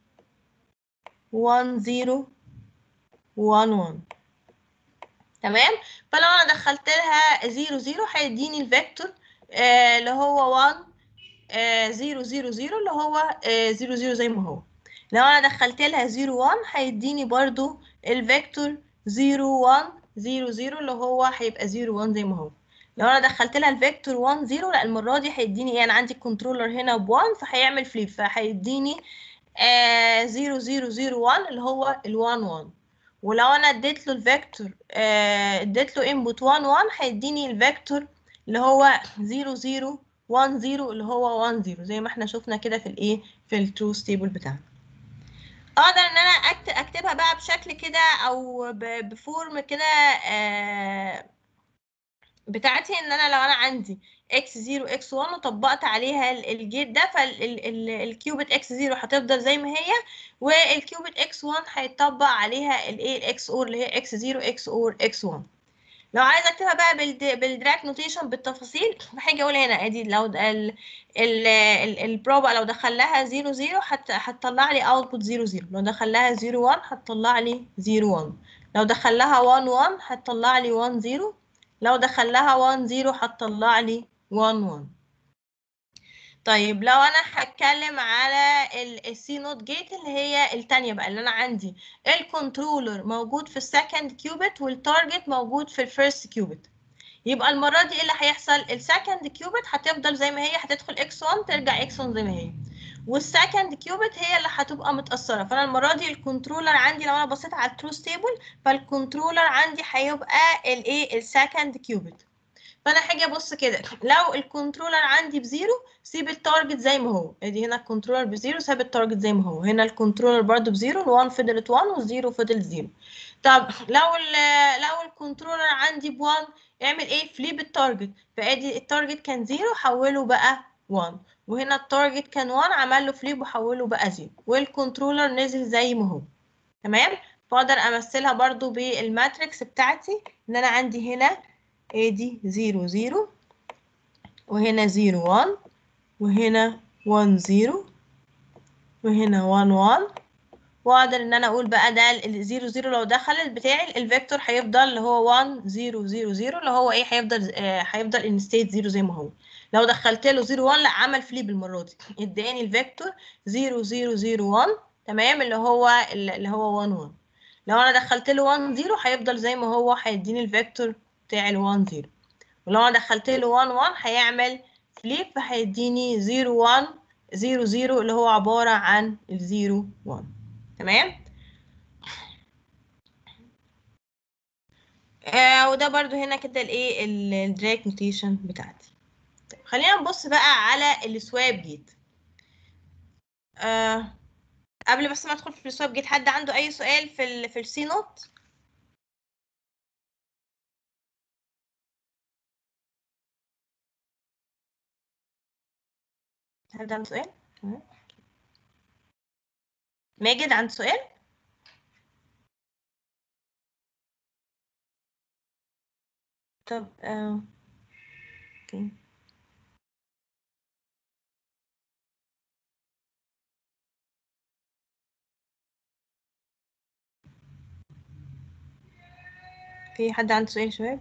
1 0 1 1 تمام فلو انا دخلت لها 0 0 هيديني الفيكتور آه اللي هو 1 0 0 0 اللي هو 0 0 زي ما هو لو انا دخلت لها 0 1 هيديني برضو الفيكتور 0 1 0 0 اللي هو هيبقى 0 1 زي ما هو لو انا دخلت لها الفيكتور 1 0 لا المره دي هيديني ايه انا عندي الكنترولر هنا ب 1 فهيعمل فليب فهيديني 0 0 0 1 اللي هو ال 1 1 ولو انا اديت له الفيكتور اديت له انبوت 1 1 هيديني الفيكتور اللي هو 0 0 1 0 اللي هو 1 0 زي ما احنا شفنا كده في الايه في التروث تيبل بتاعنا اقدر ان انا اكتبها بقى بشكل كده او بفورم كده آه بتاعتي ان انا لو انا عندي اكس 0 اكس 1 وطبقت عليها الجيت ده فالكيوبت اكس 0 هتفضل زي ما هي والكيوبت اكس 1 هيطبق عليها الايه الاكس اور اللي هي اكس 0 اكس اور اكس 1 لو عايزه اكتبها بقى بالدراك نوتيشن بالتفاصيل هاجي اقول هنا ادي لو البروبا لو دخل لها 0 0 هتطلع لي اوتبوت 0 0 لو دخل لها 0 1 هتطلع لي 0 1 لو دخل لها 1 1 هتطلع لي 1 0 لو دخل لها 1 0 هتطلع لي 1 1 طيب لو انا هتكلم على السي نوت جيت اللي هي التانية بقى اللي انا عندي الكنترولر موجود في السكند كيوبت والتارجت موجود في الفيرست كيوبت يبقى المرة دي ايه اللي هيحصل السكند كيوبت هتفضل زي ما هي هتدخل اكس 1 ترجع اكس 1 زي ما هي والسكند كيوبت هي اللي هتبقى متأثرة فانا المرة دي الكنترولر عندي لو انا بصيت على التروث تيبل فالكنترولر عندي هيبقى الايه السكند كيوبت فانا هاجي ابص كده لو الكنترولر عندي بزيرو سيب التارجت زي ما هو ادي هنا الكنترولر بزيرو ساب التارجت زي ما هو هنا الكنترولر برضو بزيرو ال1 فضلت 1 والزيرو فضل زيرو طب لو ال لو الكنترولر عندي ب1 اعمل ايه فليب التارجت فادي التارجت كان زيرو حوله بقى 1 وهنا التارجت كان 1 عمل له فليب وحوله بقى زيرو والكنترولر نزل زي ما هو تمام فاقدر امثلها برضو بالماتريكس بتاعتي ان انا عندي هنا ادي 0 0 وهنا 0 1 وهنا 1 0 وهنا 1 1 واقدر ان انا اقول بقى ده ال 0 0 لو دخلت بتاعي الفيكتور هيفضل اللي هو 1 0 0 0 اللي هو ايه هيفضل آه هيفضل ان ستيت 0 زي ما هو لو دخلت له 0 1 لا عمل فليب المره دي اداني الفيكتور 0 0 0 1 تمام اللي هو اللي هو 1 1 لو انا دخلت له 1 0 هيفضل زي ما هو هيديني الفيكتور بتاع ال 1 0 ولو انا دخلت له 1 1 هيعمل فليب فهيديني 0 1 0 0 اللي هو عبارة عن ال 0 1 تمام آه وده برضو هنا كده الايه الدراك نوتيشن بتاعتي طيب خلينا نبص بقى على السواب جيت آه قبل بس ما ادخل في السواب جيت حد عنده اي سؤال في ال في السي نوت حد عنده سؤال؟ تمام. ماجد عنده سؤال؟ طب آه. اوكي في حد عنده سؤال يا شباب؟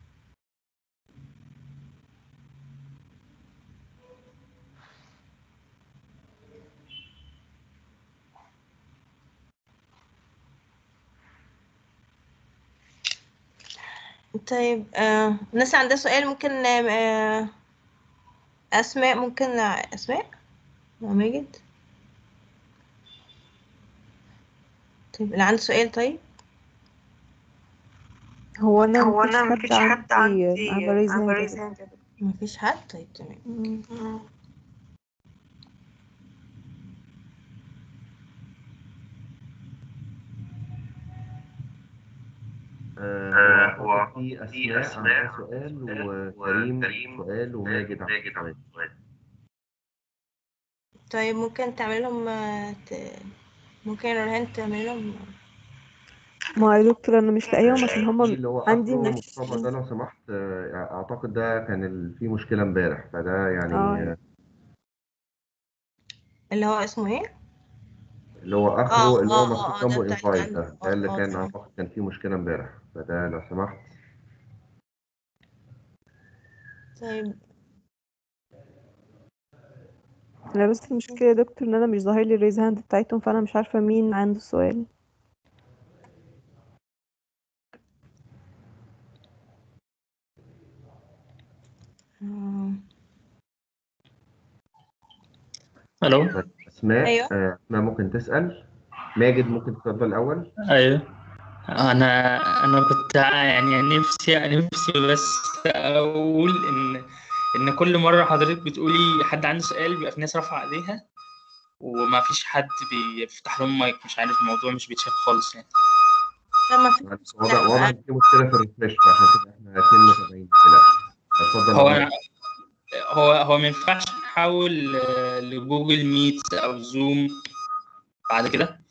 طيب آه. الناس عندها سؤال ممكن آه. أسماء ممكن أسماء ماجد طيب اللي عنده سؤال طيب هو انا هو مفيش انا مفيش حد عندي عمل raise عمل hand. raise hand. مفيش حد طيب تمام مم. آه، هو أعتقد في أسماء عندها سؤال وكريم سؤال وماجد عنده سؤال طيب ممكن تعمل لهم آه، ت... ممكن يا رهان تعمل لهم ما يا دكتور انا مش لاقيهم عشان في هما اللي هو عندي أخو مش مصطفى ده لو سمحت آه، أعتقد ده كان ال- فيه مشكلة امبارح فده يعني آه. آه، اللي هو اسمه ايه؟ اللي هو آه، أخو اللي هو آه، مكتوب آه، ده جنبه بتاع انفايت الجنب. ده ده اللي آه، آه، كان تمام. أعتقد كان فيه مشكلة امبارح فده لو سمحت طيب انا بس المشكله يا دكتور ان انا مش ظاهر لي الريز هاند بتاعتهم فانا مش عارفه مين عنده سؤال آه. الو أسماء أيوه. آه، أسماء ممكن تسأل ماجد ممكن تتفضل الأول ايوه انا انا كنت يعني نفسي نفسي بس اقول ان ان كل مره حضرتك بتقولي حد عنده سؤال بيبقى في ناس رافعه ايديها وما فيش حد بيفتح لهم مايك مش عارف الموضوع مش بيتشاف خالص يعني لما في معلش، واضح واضح إن في مشكلة في الريفريش فعشان كده إحنا اتنين متابعين كده اتفضل هو يا هو هو ما ينفعش نحول آه، لجوجل ميت او زوم بعد كده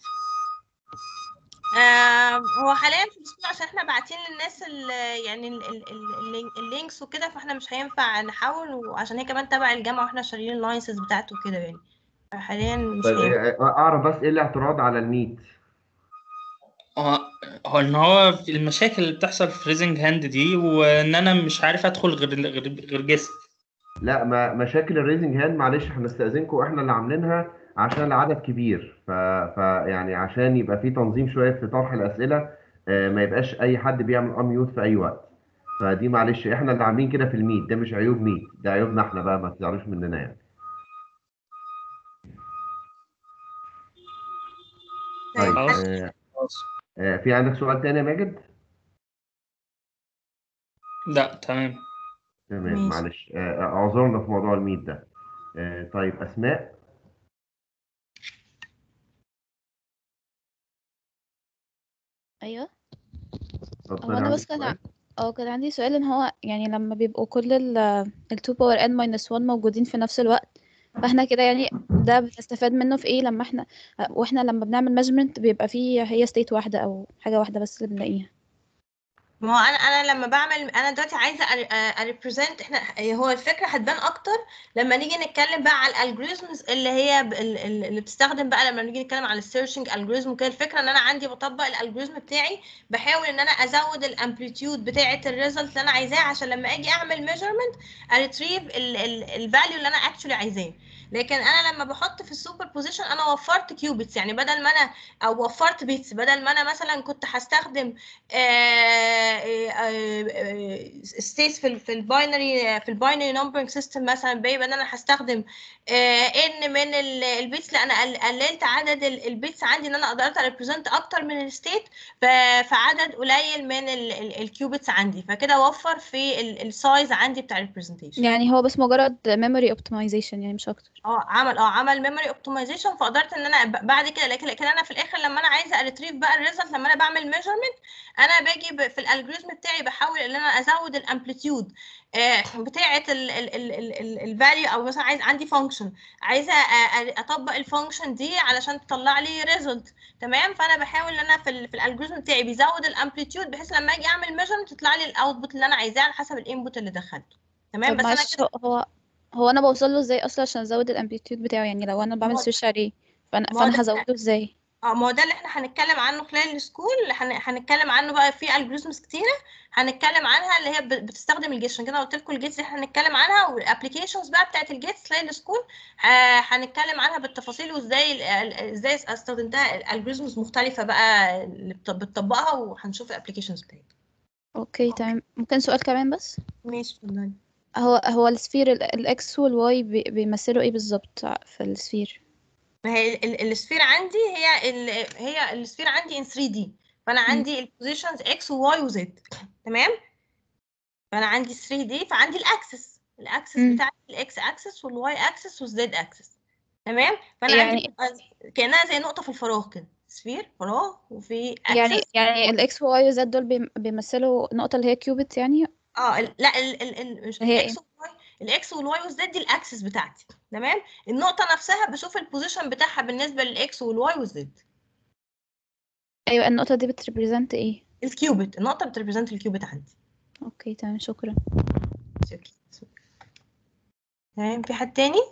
آه هو حاليا في الاسبوع عشان احنا باعتين للناس ال يعني ال ال ال اللينك- اللينكس وكده فاحنا مش هينفع نحاول وعشان هي كمان تبع الجامعه واحنا شاريين اللايسنس بتاعته وكده يعني فحاليا مش طيب هينفع إيه- اعرف بس ايه الاعتراض على الميت هو هو ان هو في المشاكل اللي بتحصل في ريزنج هاند دي وان انا مش عارف ادخل غير غير غير جست لا ما مشاكل الريزنج هاند معلش هنستأذنكم احنا اللي عاملينها عشان العدد كبير ف... ف يعني عشان يبقى في تنظيم شويه في طرح الاسئله آه، ما يبقاش اي حد بيعمل اميوت في اي وقت فدي معلش احنا اللي عاملين كده في الميت ده مش عيوب ميت ده عيوبنا احنا بقى ما تزعلوش مننا يعني طيب خلاص. آه، خلاص آه، في عندك سؤال تاني يا ماجد؟ لا تمام تمام ماشي. معلش آه، اعذرنا في موضوع الميت ده آه، طيب اسماء ايوه اتفضلي هو انا عندك بس كان سؤال؟ ع- اه كان عندي سؤال ان هو يعني لما بيبقوا كل ال ال 2 باور n minus 1 موجودين في نفس الوقت فاحنا كده يعني ده بنستفاد منه في ايه لما احنا واحنا لما بنعمل measurement بيبقى فيه هي state واحدة او حاجة واحدة بس اللي بنلاقيها ما هو انا انا لما بعمل انا دلوقتي عايزه اريبريزنت احنا هو الفكره هتبان اكتر لما نيجي نتكلم بقى على الالجوريزمز اللي هي ب- ال- ال- اللي بتستخدم بقى لما نيجي نتكلم على السيرشنج الجوريزم وكده الفكره ان انا عندي بطبق الالجوريزم بتاعي بحاول ان انا ازود الامبليتيود بتاعه الريزلت اللي انا عايزاه عشان لما اجي اعمل ميجرمنت اريتريف الفاليو اللي انا اكشولي عايزاه لكن انا لما بحط في السوبر بوزيشن انا وفرت كيوبيتس يعني بدل ما انا او وفرت بيتس بدل ما انا مثلا كنت هستخدم ستيتس في ال- في الباينري في الباينري نمبرنج سيستم مثلا بيبقى ان انا هستخدم ان من ال- البيتس لا انا قل- قللت عدد ال- البيتس عندي ان انا قدرت اريبريزنت اكتر من الستيت في عدد قليل من الكيوبيتس عندي فكده وفر في السايز عندي بتاع الريبريزنتيشن يعني هو بس مجرد memory optimization يعني مش اكتر اه عمل اه عمل ميموري اوبتمايزيشن فقدرت ان انا ب- بعد كده لكن لكن انا في الاخر لما انا عايزه اريتريف بقى الريزلت لما انا بعمل ميجرمنت انا باجي ب- في الالجوريزم بتاعي بحاول ان انا ازود الامبليتيود بتاعه الفاليو او مثلا عايز عندي فانكشن عايزه أ- أ- اطبق الفانكشن دي علشان تطلع لي ريزلت تمام فانا بحاول ان انا في ال في الالجوريزم بتاعي بيزود الامبليتيود بحيث لما اجي اعمل ميجرمنت تطلع لي الاوتبوت اللي انا عايزاه على حسب الانبوت اللي دخلته تمام طب بس انا معلش كده هو هو هو انا بوصل له ازاي اصلا عشان ازود الامبليتيود بتاعه يعني لو انا بعمل ما هو- سيرش عليه فانا ما هو فانا ده- هزوده ازاي اه ما هو ده اللي احنا هنتكلم عنه خلال السكول هن- هنتكلم عنه بقى في الجوريزمز كتيره هنتكلم عنها اللي هي ب- بتستخدم الجيتس عشان كده قلت لكم الجيتس اللي احنا هنتكلم عنها والابلكيشنز بقى بتاعت الجيتس خلال السكول ه- هنتكلم عنها بالتفاصيل وازاي ال- ال- ازاي استخدمتها الالجوريزمز مختلفه بقى اللي بت- بتطبقها وهنشوف الابلكيشنز بتاعتها اوكي تمام ممكن سؤال كمان بس ماشي اتفضلي هو هو السفير ال- الاكس والواي بي- بيمثلوا ايه بالظبط في السفير ما هي ال- ال- السفير عندي هي ال هي السفير عندي ان 3 دي فانا عندي البوزيشنز اكس وواي وزد تمام فانا عندي 3 دي فعندي الاكسس الاكسس مم. بتاعتي الاكس اكسس والواي اكسس والزد اكسس تمام فانا يعني- عندي بتبقى كانها زي نقطه في الفراغ كده سفير فراغ وفي اكسس يعني يعني الاكس والواي والزد دول بيم- بيمثلوا نقطة اللي هي كيوبيت يعني اه ال- لا ال ال ال مش هي الاكس والواي الاكس والواي والزد دي الاكسس بتاعتي تمام النقطه نفسها بشوف البوزيشن بتاعها بالنسبه للاكس والواي والزد ايوه النقطة دي بتريبريزنت ايه الكيوبيت النقطه بتريبريزنت الكيوبيت عندي اوكي تمام شكرا شكرا تمام في حد تاني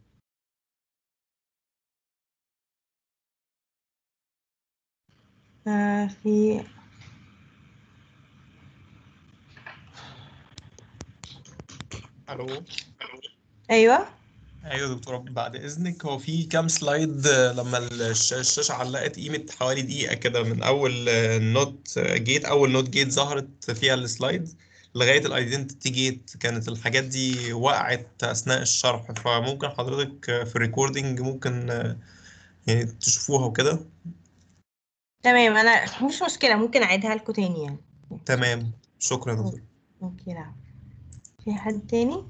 آه في الو ايوه ايوه يا دكتوره بعد اذنك هو في كام سلايد آه، لما الش- الشاشه علقت قيمه حوالي دقيقه كده من اول نوت جيت اول نوت جيت ظهرت فيها السلايد لغايه الايدنتيتي جيت كانت الحاجات دي وقعت اثناء الشرح فممكن حضرتك آه، في الريكوردينج ممكن آه، يعني تشوفوها وكده تمام انا مش مشكله ممكن اعيدها لكم تاني يعني تمام شكرا يا دكتور اوكي لا في حد تاني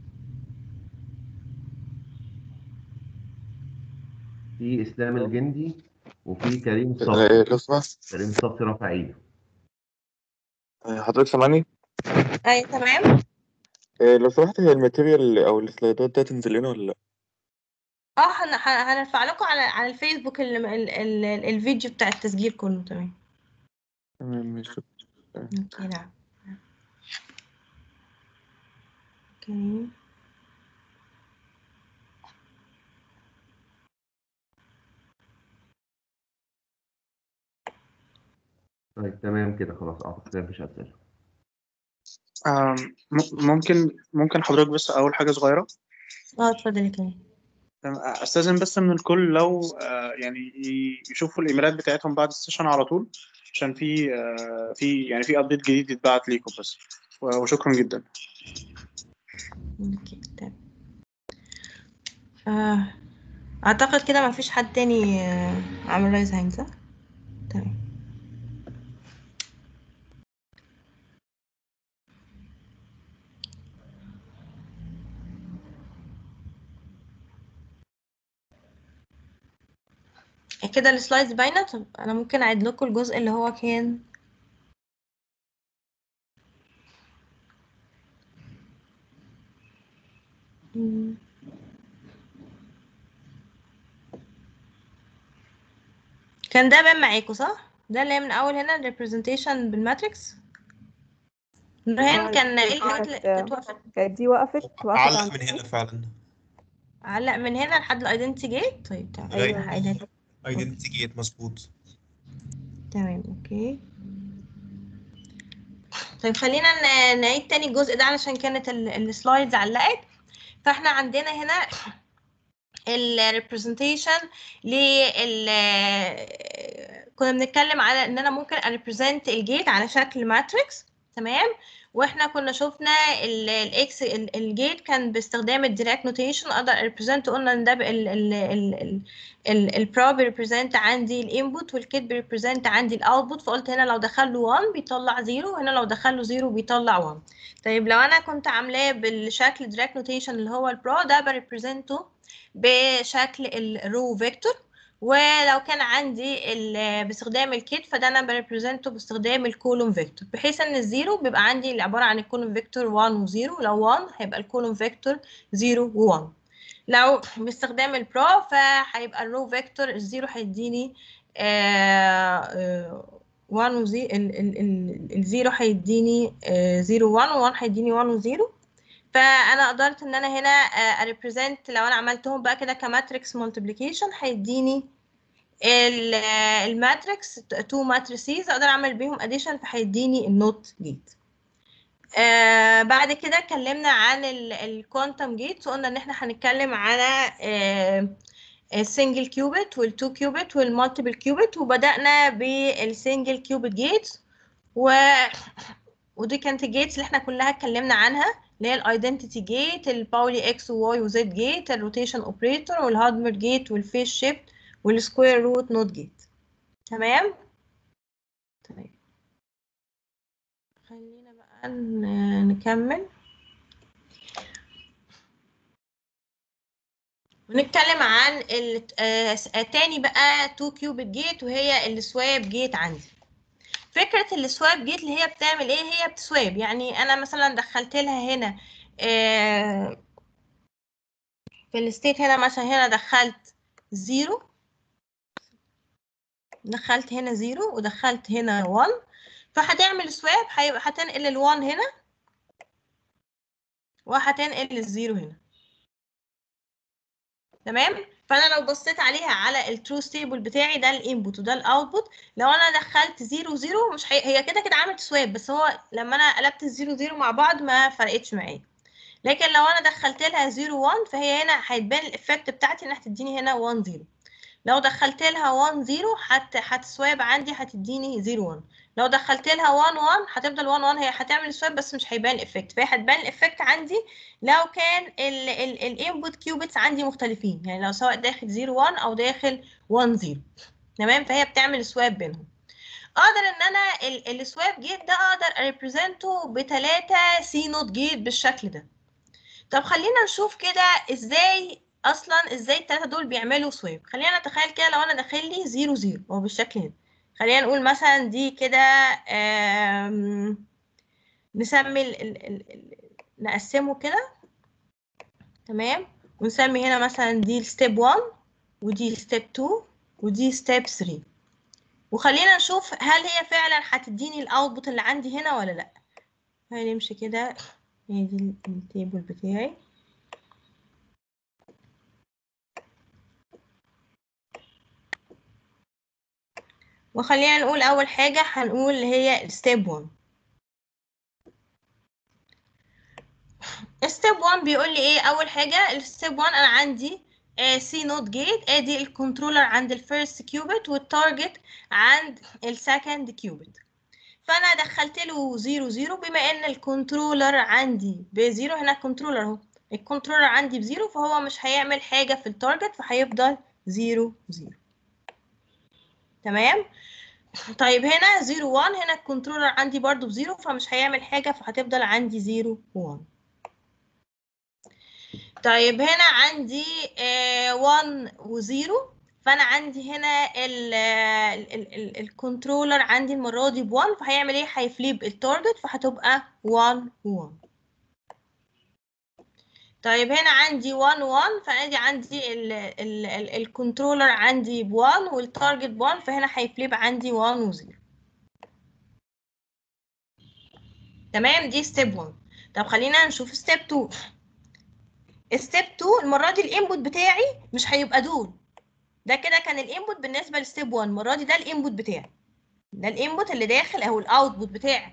في اسلام الجندي وفي كريم آه، صبري لو سمحت كريم صبري رافع ايده آه، حضرتك سامعني؟ اي تمام آه، لو سمحت هي الماتيريال أو السلايدات ده تنزل لنا ولا لأ؟ اه هن- هن- هنرفع لكم على على الفيسبوك ال ال ال الفيديو بتاع التسجيل كله تمام تمام ماشي اوكي نعم اوكي طيب تمام كده خلاص اعتقد كده مفيش اسئله آم، م- ممكن ممكن حضرتك بس أول حاجة صغيرة اه اتفضل يا كريم تمام، أستاذن بس من الكل لو آه، يعني ي- يشوفوا الإيميلات بتاعتهم بعد السيشن على طول عشان في آه، في يعني في أبديت جديد يتبعت ليكم بس و- وشكرا جدا اوكي تمام آه. اعتقد كده مفيش حد تاني آه، عامل رايز هاند صح تمام كده السلايدز باينة طب انا ممكن اعيد لكم الجزء اللي هو كان مم. كان ده بان معاكم صح؟ ده اللي هي من اول هنا الريبريزنتيشن بالماتريكس نورهان آه، كان ايه دي الحاجات اللي كانت- كانت واقفة كانت دي وقفت وقفت علق عند من هنا فعلا علق من هنا لحد الايدنتي جيت طيب تمام أيوة. هعيدها تاني. ايدنتي جيت مظبوط تمام اوكي طيب خلينا ن- نعيد تاني الجزء ده علشان كانت السلايدز علقت فاحنا عندنا هنا الريبريزنتيشن لل كنا بنتكلم على ان انا ممكن اريبريزنت الجيت على شكل ماتريكس تمام واحنا كنا شفنا الاكس الجيت كان باستخدام الديراك نوتيشن اقدر اريبريزنت قلنا ان ده البرو بيريبريزنت عندي الانبوت والكيت بيريبريزنت عندي الاوتبوت فقلت هنا لو دخل له 1 بيطلع 0 وهنا لو دخل له 0 بيطلع 1 طيب لو انا كنت عاملاه بالشكل ديراك نوتيشن اللي هو البرو ده بريبريزنته بشكل الرو فيكتور ولو كان عندي ال- باستخدام الكيت فده انا بريبريزنته باستخدام الكولوم فيكتور بحيث ان الزيرو بيبقى عندي اللي عباره عن الكولوم فيكتور 1 و0 لو 1 هيبقى الكولوم فيكتور 0 و1 لو باستخدام البرو فهيبقى الرو فيكتور الزيرو هيديني آه، آه، 1 و 0 الزيرو هيديني 0 1 و1 هيديني 1 و0 فانا قدرت ان انا هنا اريبريزنت لو انا عملتهم بقى كده كماتريكس مالتيبليكيشن هيديني ال- الماتريكس تو ماتريسيز اقدر اعمل بيهم اديشن فهيديني النوت جيت آه بعد كده اتكلمنا عن الكوانتم جيت وقلنا ان احنا هنتكلم على آه السنجل كيوبت والتو كيوبت والمالتيبل كيوبت وبدأنا بالسنجل كيوبت جيت و ودي كانت الجيتس اللي احنا كلها اتكلمنا عنها اللي هي الايدنتيتي جيت الباولي اكس وواي وزد جيت الروتيشن اوبريتور والهاردمر جيت والفيس شيفت والسكوير روت نوت جيت تمام تمام خلينا بقى ن- نكمل ونتكلم عن ال- آه، تاني بقى تو كيوبت جيت وهي السواب جيت عندي فكرة السواب جيت اللي هي بتعمل ايه هي بتسواب يعني انا مثلا دخلت لها هنا آه، في الستيت هنا مثلا هنا دخلت زيرو دخلت هنا زيرو ودخلت هنا 1 فهتعمل سواب هيبقى هتنقل ال 1 هنا وهتنقل الزيرو هنا تمام فانا لو بصيت عليها على الترو ستيبل بتاعي ده الانبوت وده الاوتبوت لو انا دخلت زيرو زيرو مش هي, هي كده كده عملت سواب بس هو لما انا قلبت الزيرو زيرو مع بعض ما فرقتش معايا لكن لو انا دخلت لها 0 1 فهي هنا هيتبان الافكت بتاعتي انها هتديني هنا 1 0 لو دخلت لها 1 0 هت هتسواب عندي هتديني 0 1 لو دخلت لها 1 1 هتفضل 1 1 هي هتعمل سواب بس مش هيبان افكت فهي هتبان الافكت عندي لو كان الانبوت كيوبتس عندي مختلفين يعني لو سواء داخل 0 1 او داخل 1 0 تمام فهي بتعمل سواب بينهم اقدر ان انا السواب جيت ده اقدر اريبريزنته بتلاتة سي نوت جيت بالشكل ده طب خلينا نشوف كده ازاي اصلا ازاي التلاتة دول بيعملوا سواب خلينا نتخيل كده لو انا داخل لي 0 0 هو بالشكل هنا خلينا نقول مثلا دي كده آم، نسمي ال ال ال ال نقسمه كده تمام ونسمي هنا مثلا دي ستيب 1 ودي ستيب 2 ودي ستيب 3 وخلينا نشوف هل هي فعلا هتديني الاوتبوت اللي عندي هنا ولا لا هنمشي كده هي دي التيبل بتاعي وخلينا نقول اول حاجه هنقول اللي هي ستيب 1 ستيب 1 بيقول لي ايه اول حاجه الستيب 1 انا عندي سي نوت جيت ادي الكنترولر عند الفيرست كيوبت والتارجت عند السكند كيوبت فانا دخلت له 0 0 بما ان الكنترولر عندي بزيرو هنا الكنترولر اهو الكنترولر عندي بزيرو فهو مش هيعمل حاجه في التارجت فهيفضل 0 0 تمام طيب هنا 0 1 هنا الكنترولر عندي برضو بزيرو فمش هيعمل حاجه فهتفضل عندي 0 1 طيب هنا عندي 1 و0 فانا عندي هنا الكنترولر عندي المره دي ب1 فهيعمل ايه هيفليب التارجت فهتبقى 1 1 طيب هنا عندي 1 1 فادي عندي الكنترولر عندي ب1 والتارجت ب1 فهنا هيفليب عندي 1 و0 تمام دي ستيب 1 طب خلينا نشوف ستيب 2 ستيب 2 المره دي الانبوت بتاعي مش هيبقى دول ده كده كان الانبوت بالنسبه لستيب 1 المره دي ده الانبوت بتاعي ده الانبوت اللي داخل اهو الاوتبوت بتاع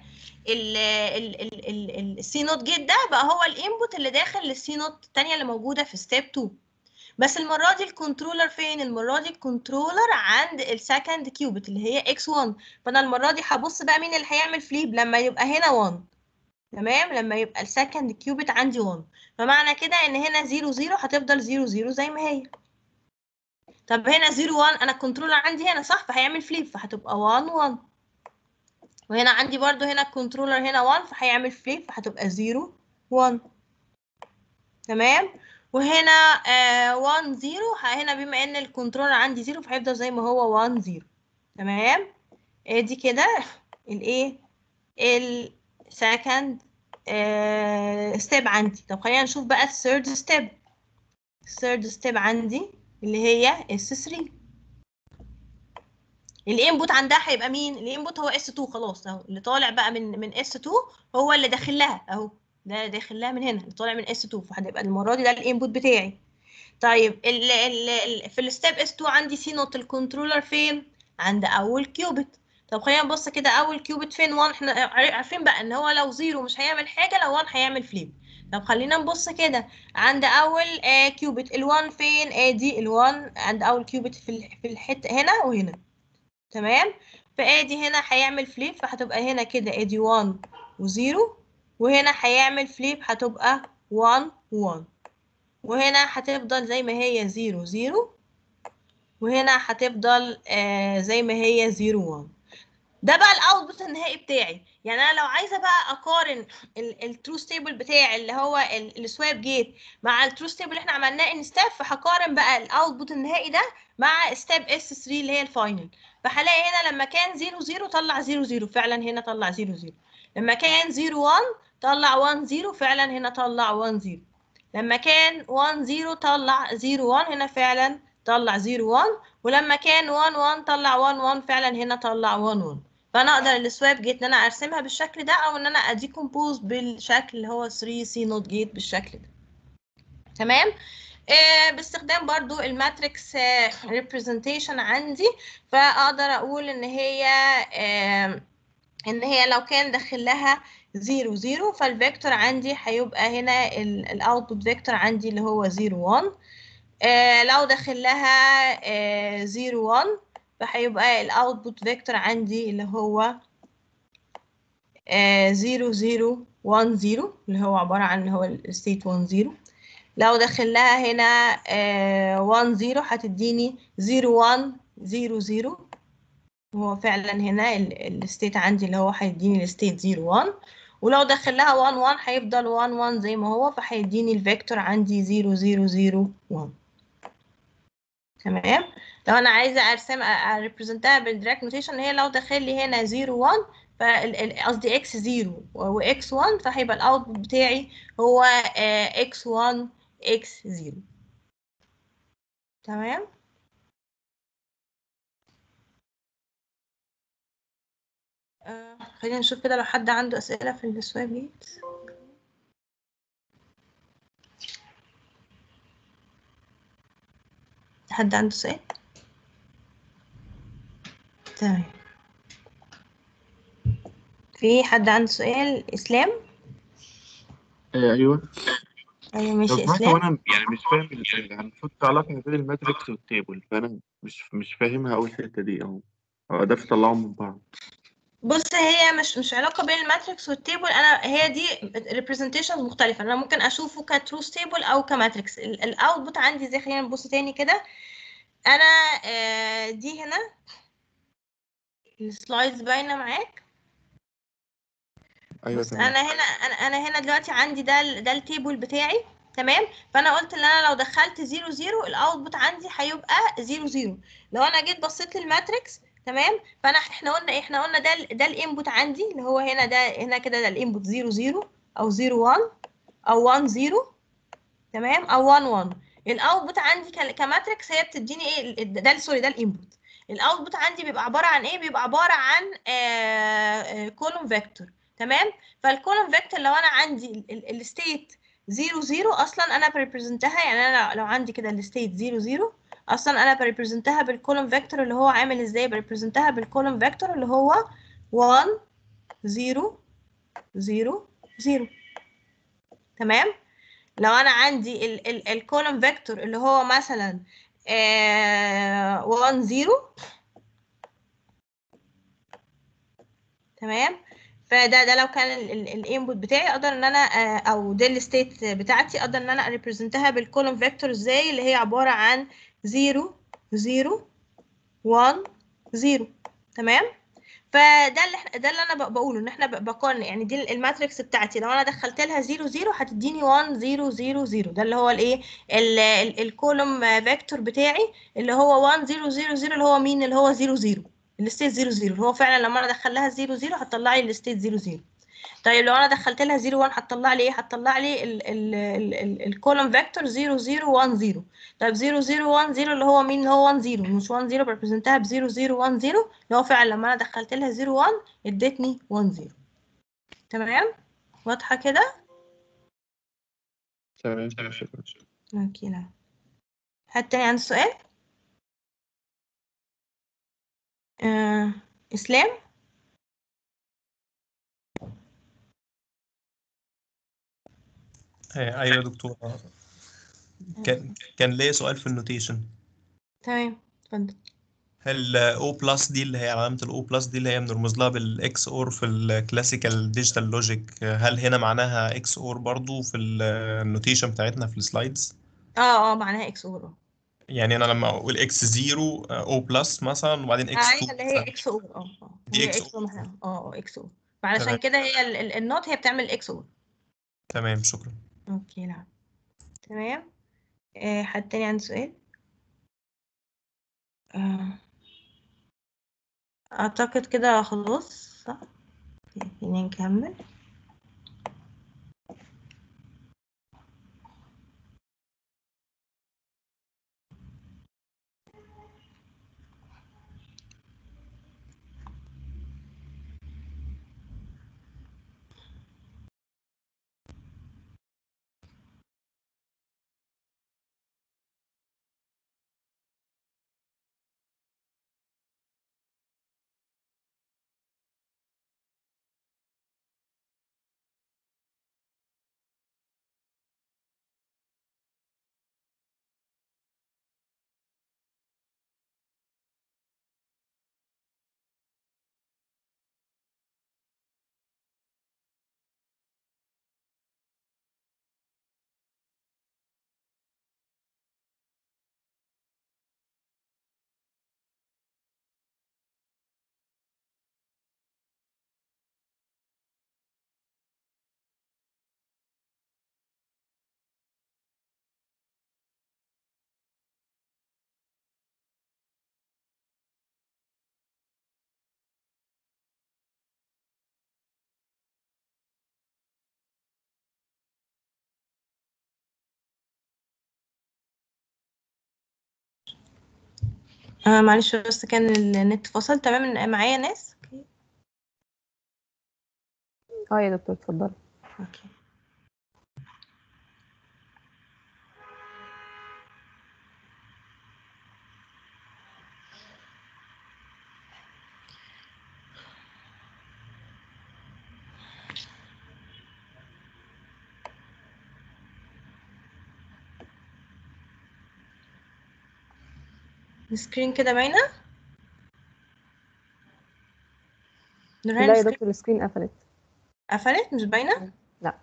السي نوت جيت ده بقى هو الانبوت اللي داخل للسي نوت الثانيه اللي موجوده في ستيب 2 بس المره دي الكنترولر فين المره دي الكنترولر عند السكند كيوبت اللي هي اكس 1 فانا المره دي هبص بقى مين اللي هيعمل فليب لما يبقى هنا 1 تمام لما يبقى السكند كيوبت عندي 1 فمعنى كده ان هنا 0 0 هتفضل 0 0 زي ما هي طب هنا 0 1 انا الكنترولر عندي هنا صح فهيعمل فليب فهتبقى 1 1 وهنا عندي برضو هنا الكنترولر هنا 1 فهيعمل فليب فهتبقى 0 1 تمام وهنا آه 1 0 هنا بما ان الكنترولر عندي 0 فهيفضل زي ما هو 1 0 تمام ادي كده الايه السكند ستيب عندي طب خلينا نشوف بقى الثيرد ستيب الثيرد ستيب عندي اللي هي اس 3 الانبوت عندها هيبقى مين الانبوت هو اس 2 خلاص اهو اللي طالع بقى من من اس 2 هو اللي داخل لها اهو ده داخل لها من هنا اللي طالع من اس 2 فهتبقى المره دي ده الانبوت بتاعي طيب ال ال ال في الستيب اس 2 عندي سي نوت الكنترولر فين عند اول كيوبت طب خلينا نبص كده اول كيوبت فين 1 احنا عارفين بقى ان هو لو زيرو مش هيعمل حاجه لو 1 هيعمل فليب طب خلينا نبص كده عند اول آه كيوبت ال1 فين ادي ال1 عند اول كيوبت في في الحته هنا وهنا تمام فادي هنا هيعمل فليب فهتبقى هنا كده ادي 1 و0 وهنا هيعمل فليب هتبقى 1 1 وهنا هتفضل زي ما هي 0 0 وهنا هتفضل آه زي ما هي 0 1 ده بقى الاوتبوت النهائي بتاعي يعني انا لو عايزه بقى اقارن الترو ستيبل بتاعي اللي هو السواب جيت مع الترو ستيبل اللي احنا عملناه ان ستيب فهقارن بقى الاوتبوت النهائي ده مع ستيب اس 3 اللي هي الفاينل فهلاقي هنا لما كان 0 0 طلع 0 0 فعلا هنا طلع 0 0 لما كان 0 1 طلع 1 0 فعلا هنا طلع 1 0 لما كان 1 0 طلع 0 1 هنا فعلا طلع 0 1 ولما كان 1 1 طلع 1 1 فعلا هنا طلع 1 1 فانا اقدر السواب جيت ان انا ارسمها بالشكل ده او ان انا اديكومبوز بالشكل اللي هو 3 سي نوت جيت بالشكل ده تمام آه باستخدام برضو الماتريكس ريبريزنتيشن عندي فاقدر اقول ان هي آه ان هي لو كان داخل لها 0 0 فالفيكتور عندي هيبقى هنا الاوتبوت فيكتور عندي اللي هو 0 1 آه لو داخل لها 0 1 فهيبقى الاوتبوت فيكتور عندي اللي هو 0 0 1 0 اللي هو عبارة عن اللي هو الستيت 1 0 لو داخل لها هنا 1 0 هتديني 0 1 0 0 هو فعلا هنا الستيت عندي اللي هو هيديني الستيت 0 1 ولو داخل لها 1 1 هيفضل 1 1 زي ما هو فهيديني الفيكتور عندي 0 0 0 1 تمام لو انا عايزه ارسم اريبريزنتها بالدراك نوتيشن هي لو داخل لي هنا 0 1 قصدي اكس 0 واكس 1 فهيبقى الاوتبوت بتاعي هو اكس 1 اكس 0 تمام آه خلينا نشوف كده لو حد عنده اسئله في السواب جيت حد عنده سؤال تمام في حد عنده سؤال اسلام ايوه ايوه لو ماشي سمحت هو اسلام انا يعني مش فاهم ال- ال- المفروض في علاقه ما بين الماتريكس والتيبل فانا مش مش فاهمها اول الحته دي اهو هو ده طلعهم من بعض بص هي مش مش علاقه بين الماتريكس والتيبل انا هي دي ريبريزنتيشنز مختلفه انا ممكن اشوفه كتروث تيبل او كماتريكس الاوتبوت عندي زي خلينا نبص تاني كده انا آه، دي هنا السلايدز باينه معاك ايوه بص تمام انا هنا انا انا هنا دلوقتي عندي ده ال- ده التيبل بتاعي تمام فانا قلت ان انا لو دخلت 0 0 الاوتبوت عندي هيبقى 0 0 لو انا جيت بصيت للماتريكس تمام فانا احنا قلنا ايه احنا قلنا ده ال- ده الانبوت عندي اللي هو هنا ده هنا كده ده الانبوت 0 0 او 0 1 او 1 0 تمام او 1 1 الاوتبوت عندي ك- كماتريكس هي بتديني ايه ال- ده سوري ده الانبوت الاوتبوت عندي بيبقى عباره عن ايه بيبقى عباره عن كولوم فيكتور تمام فالكولوم فيكتور لو انا عندي الستيت 0 0 اصلا انا بريبريزنتها يعني انا لو عندي كده الستيت 0 0 اصلا انا بريبريزنتها بالكولوم فيكتور اللي هو عامل ازاي بريبريزنتها بالكولوم فيكتور اللي هو 1 0 0 0 تمام لو انا عندي ال ال الكولوم فيكتور اللي هو مثلا آه 1 0 تمام فده ده لو كان الانبوت بتاعي اقدر ان انا آه، او ده الستيت بتاعتي اقدر ان انا اريبريزنتها بالكولوم فيكتور ازاي اللي هي عباره عن 0 0 1 0 تمام فده اللي احنا ده اللي انا ب- بقوله ان احنا ب- بقارن يعني دي الماتريكس بتاعتي لو انا دخلت لها 0 0 هتديني 1 0 0 0 ده اللي هو الايه الكولوم فيكتور بتاعي اللي هو 1 0 0 0 اللي هو مين اللي هو 0 0 الستيت 0 0 هو فعلا لما انا ادخل لها 0 0 هتطلع لي الستيت 0 0 طيب لو انا دخلت لها 0 1 هتطلع لي ايه هتطلع لي الكولوم فيكتور 0 0 1 0 طيب 0 0 1 0 اللي هو مين اللي هو 1 0 مش 1 0 بريبريزنتها ب 0 0 1 0 اللي هو فعلا لما انا دخلت لها 0 1 ادتني 1 0 تمام واضحه كده تمام شكرا اوكي نعم حد تاني عنده سؤال آه. اسلام آه، ايوه يا دكتور آه. كان كان ليا سؤال في النوتيشن تمام اتفضل هل او بلس دي اللي هي علامة الاو بلس دي اللي هي بنرمز لها بالاكس اور في الكلاسيكال ديجيتال لوجيك هل هنا معناها اكس اور برضو في النوتيشن بتاعتنا في السلايدز اه اه معناها اكس اور يعني انا لما اقول اكس 0 او بلس مثلا وبعدين اكس ايوه 2 اللي هي اكس اور اه اه دي هي اكس اكس اور اه اه اكس اور فعلشان تمام. كده هي ال- ال- النوت هي بتعمل اكس اور تمام شكرا اوكي نعم تمام آه حد تاني عنده سؤال آه. اعتقد كده خلاص صح خلينا نكمل آه معلش بس كان النت فصل تمام معايا ناس اه يا دكتور اتفضلي اوكي السكرين كده باينه نورهان لا يا السكرين دكتور السكرين قفلت قفلت مش باينه لا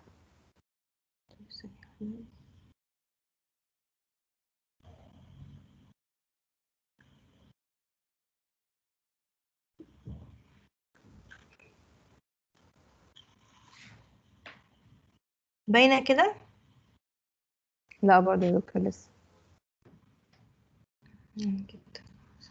باينه كده لا برضه يا دكتور لسه مم، كده.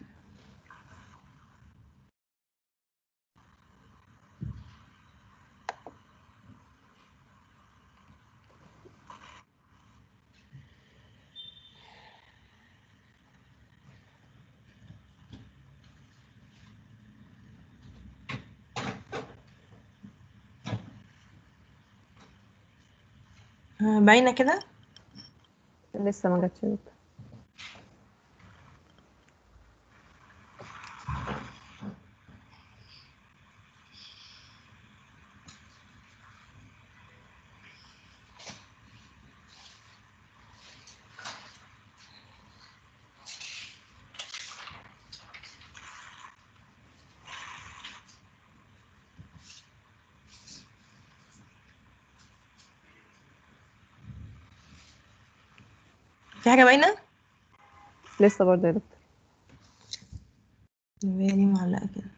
آه، باينه كده لسه ما جاتش يا دكتور في حاجه باينه لسه برضه يا دكتور هي دي معلقه كده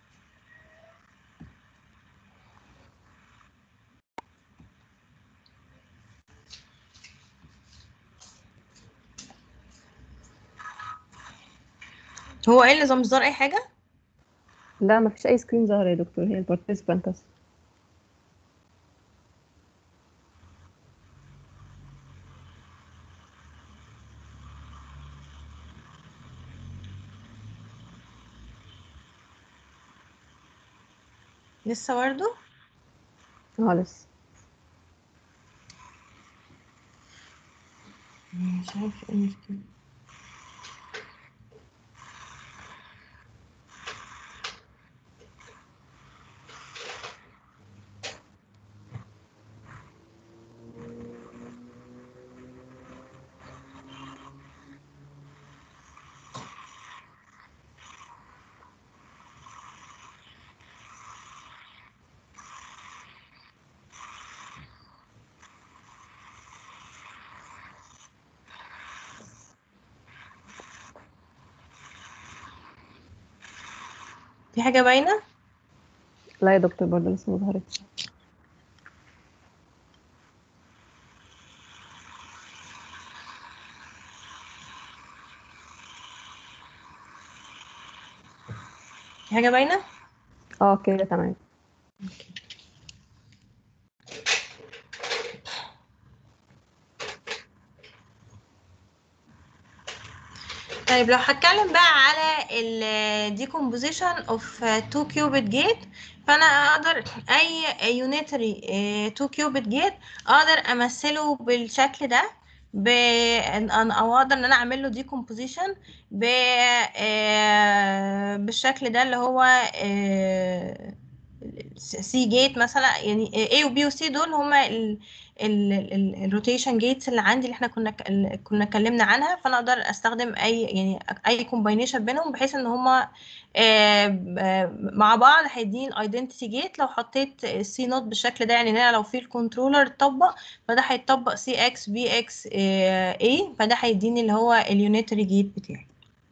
هو ايه اللي مش ظاهر اي حاجه لا ما فيش اي سكرين ظاهر يا دكتور هي البارتيسيبانت بس لسه برضه اه لسه مش عارفه ايه المشكله في حاجه باينه لا يا دكتور برضه لسه ما ظهرتش في حاجه باينه اه كده تمام طيب لو هتكلم بقى على ال decomposition of two qubit gate فانا اقدر اي unitary آه، two qubit gate اقدر امثله بالشكل ده ب أن- او اقدر ان انا اعمل له decomposition ب آه، بالشكل ده اللي هو سي جيت مثلا يعني A و B و C دول هما ال الروتيشن جيتس اللي عندي اللي احنا كنا ك- اللي كنا اتكلمنا عنها فانا اقدر استخدم اي يعني اي كومباينيشن بينهم بحيث ان هما آه، آه، مع بعض هيديني الايدنتيتي جيت لو حطيت سي نوت بالشكل ده يعني هنا لو في الكنترولر اتطبق فده هيتطبق سي اكس بي اكس اي فده هيديني اللي هو اليونيتري جيت بتاعي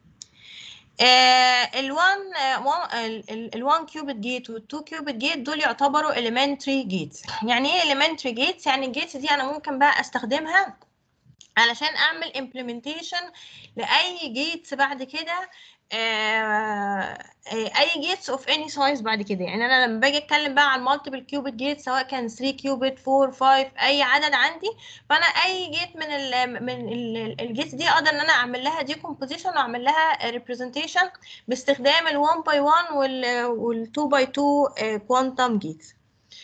ال1 ال1 كيوبيت جيت وال2 كيوبيت جيت دول يعتبروا elementary جيتس يعني ايه elementary جيتس يعني الجيتس دي انا ممكن بقى استخدمها علشان اعمل implementation لاي جيتس بعد كده آه، آه، اي جيتس اوف اني سايز بعد كده يعني انا لما باجي اتكلم بقى عن مالتيبل كيوبيت جيت سواء كان 3 كيوبيت 4 5 اي عدد عندي فانا اي جيت من ال من الجيتس دي اقدر ان انا اعمل لها decomposition واعمل لها representation باستخدام ال 1 باي 1 وال 2 باي 2 كوانتم جيتس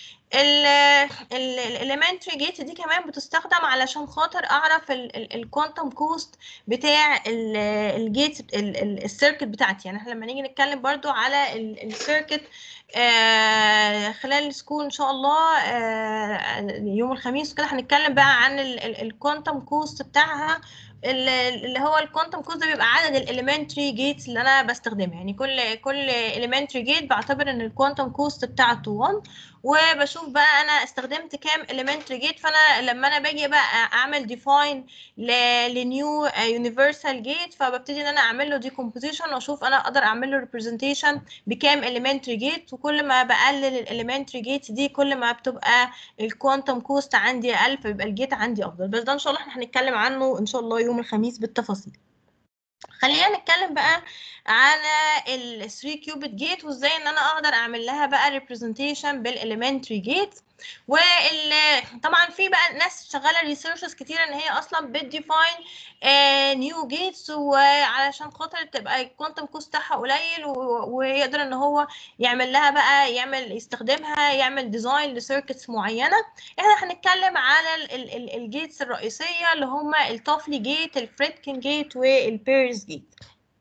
الاليمنتري جيت دي كمان بتستخدم علشان خاطر اعرف الكوانتم كوست بتاع الجيت السيركت بتاعتي يعني احنا لما نيجي نتكلم برضو على السيركت خلال السكول ان شاء الله آه، يوم الخميس كده هنتكلم بقى عن الكوانتم كوست بتاعها ال- اللي هو الكوانتم كوست ده بيبقى عدد الاليمنتري جيتس اللي انا بستخدمها يعني كل كل اليمنتري جيت بعتبر ان الكوانتم كوست بتاعته 1 وبشوف بقى انا استخدمت كام اليمنتري جيت فانا لما انا باجي بقى اعمل ديفاين لنيو يونيفرسال جيت فببتدي ان انا اعمل له ديكومبوزيشن واشوف انا اقدر اعمل له ريبريزنتيشن بكام اليمنتري جيت وكل ما بقلل الاليمنتري جيت دي كل ما بتبقى الكوانتم كوست عندي اقل فيبقى الجيت عندي افضل بس ده ان شاء الله احنا هنتكلم عنه ان شاء الله يوم الخميس بالتفاصيل خلينا نتكلم بقى على ال 3 كيوبيت جيت وازاي ان انا اقدر اعمل لها بقى representation بالاليمنتري جيت وال طبعا في بقى ناس شغاله ريسيرشز كتير ان هي اصلا بتديفاين نيو جيتس وعلشان خاطر تبقى الكوانتم كوست بتاعها قليل و- ويقدر ان هو يعمل لها بقى يعمل يستخدمها يعمل ديزاين لسيركتس معينه احنا هنتكلم على الجيتس الرئيسيه اللي هما التوفلي جيت الفريدكن جيت والبيرز جيت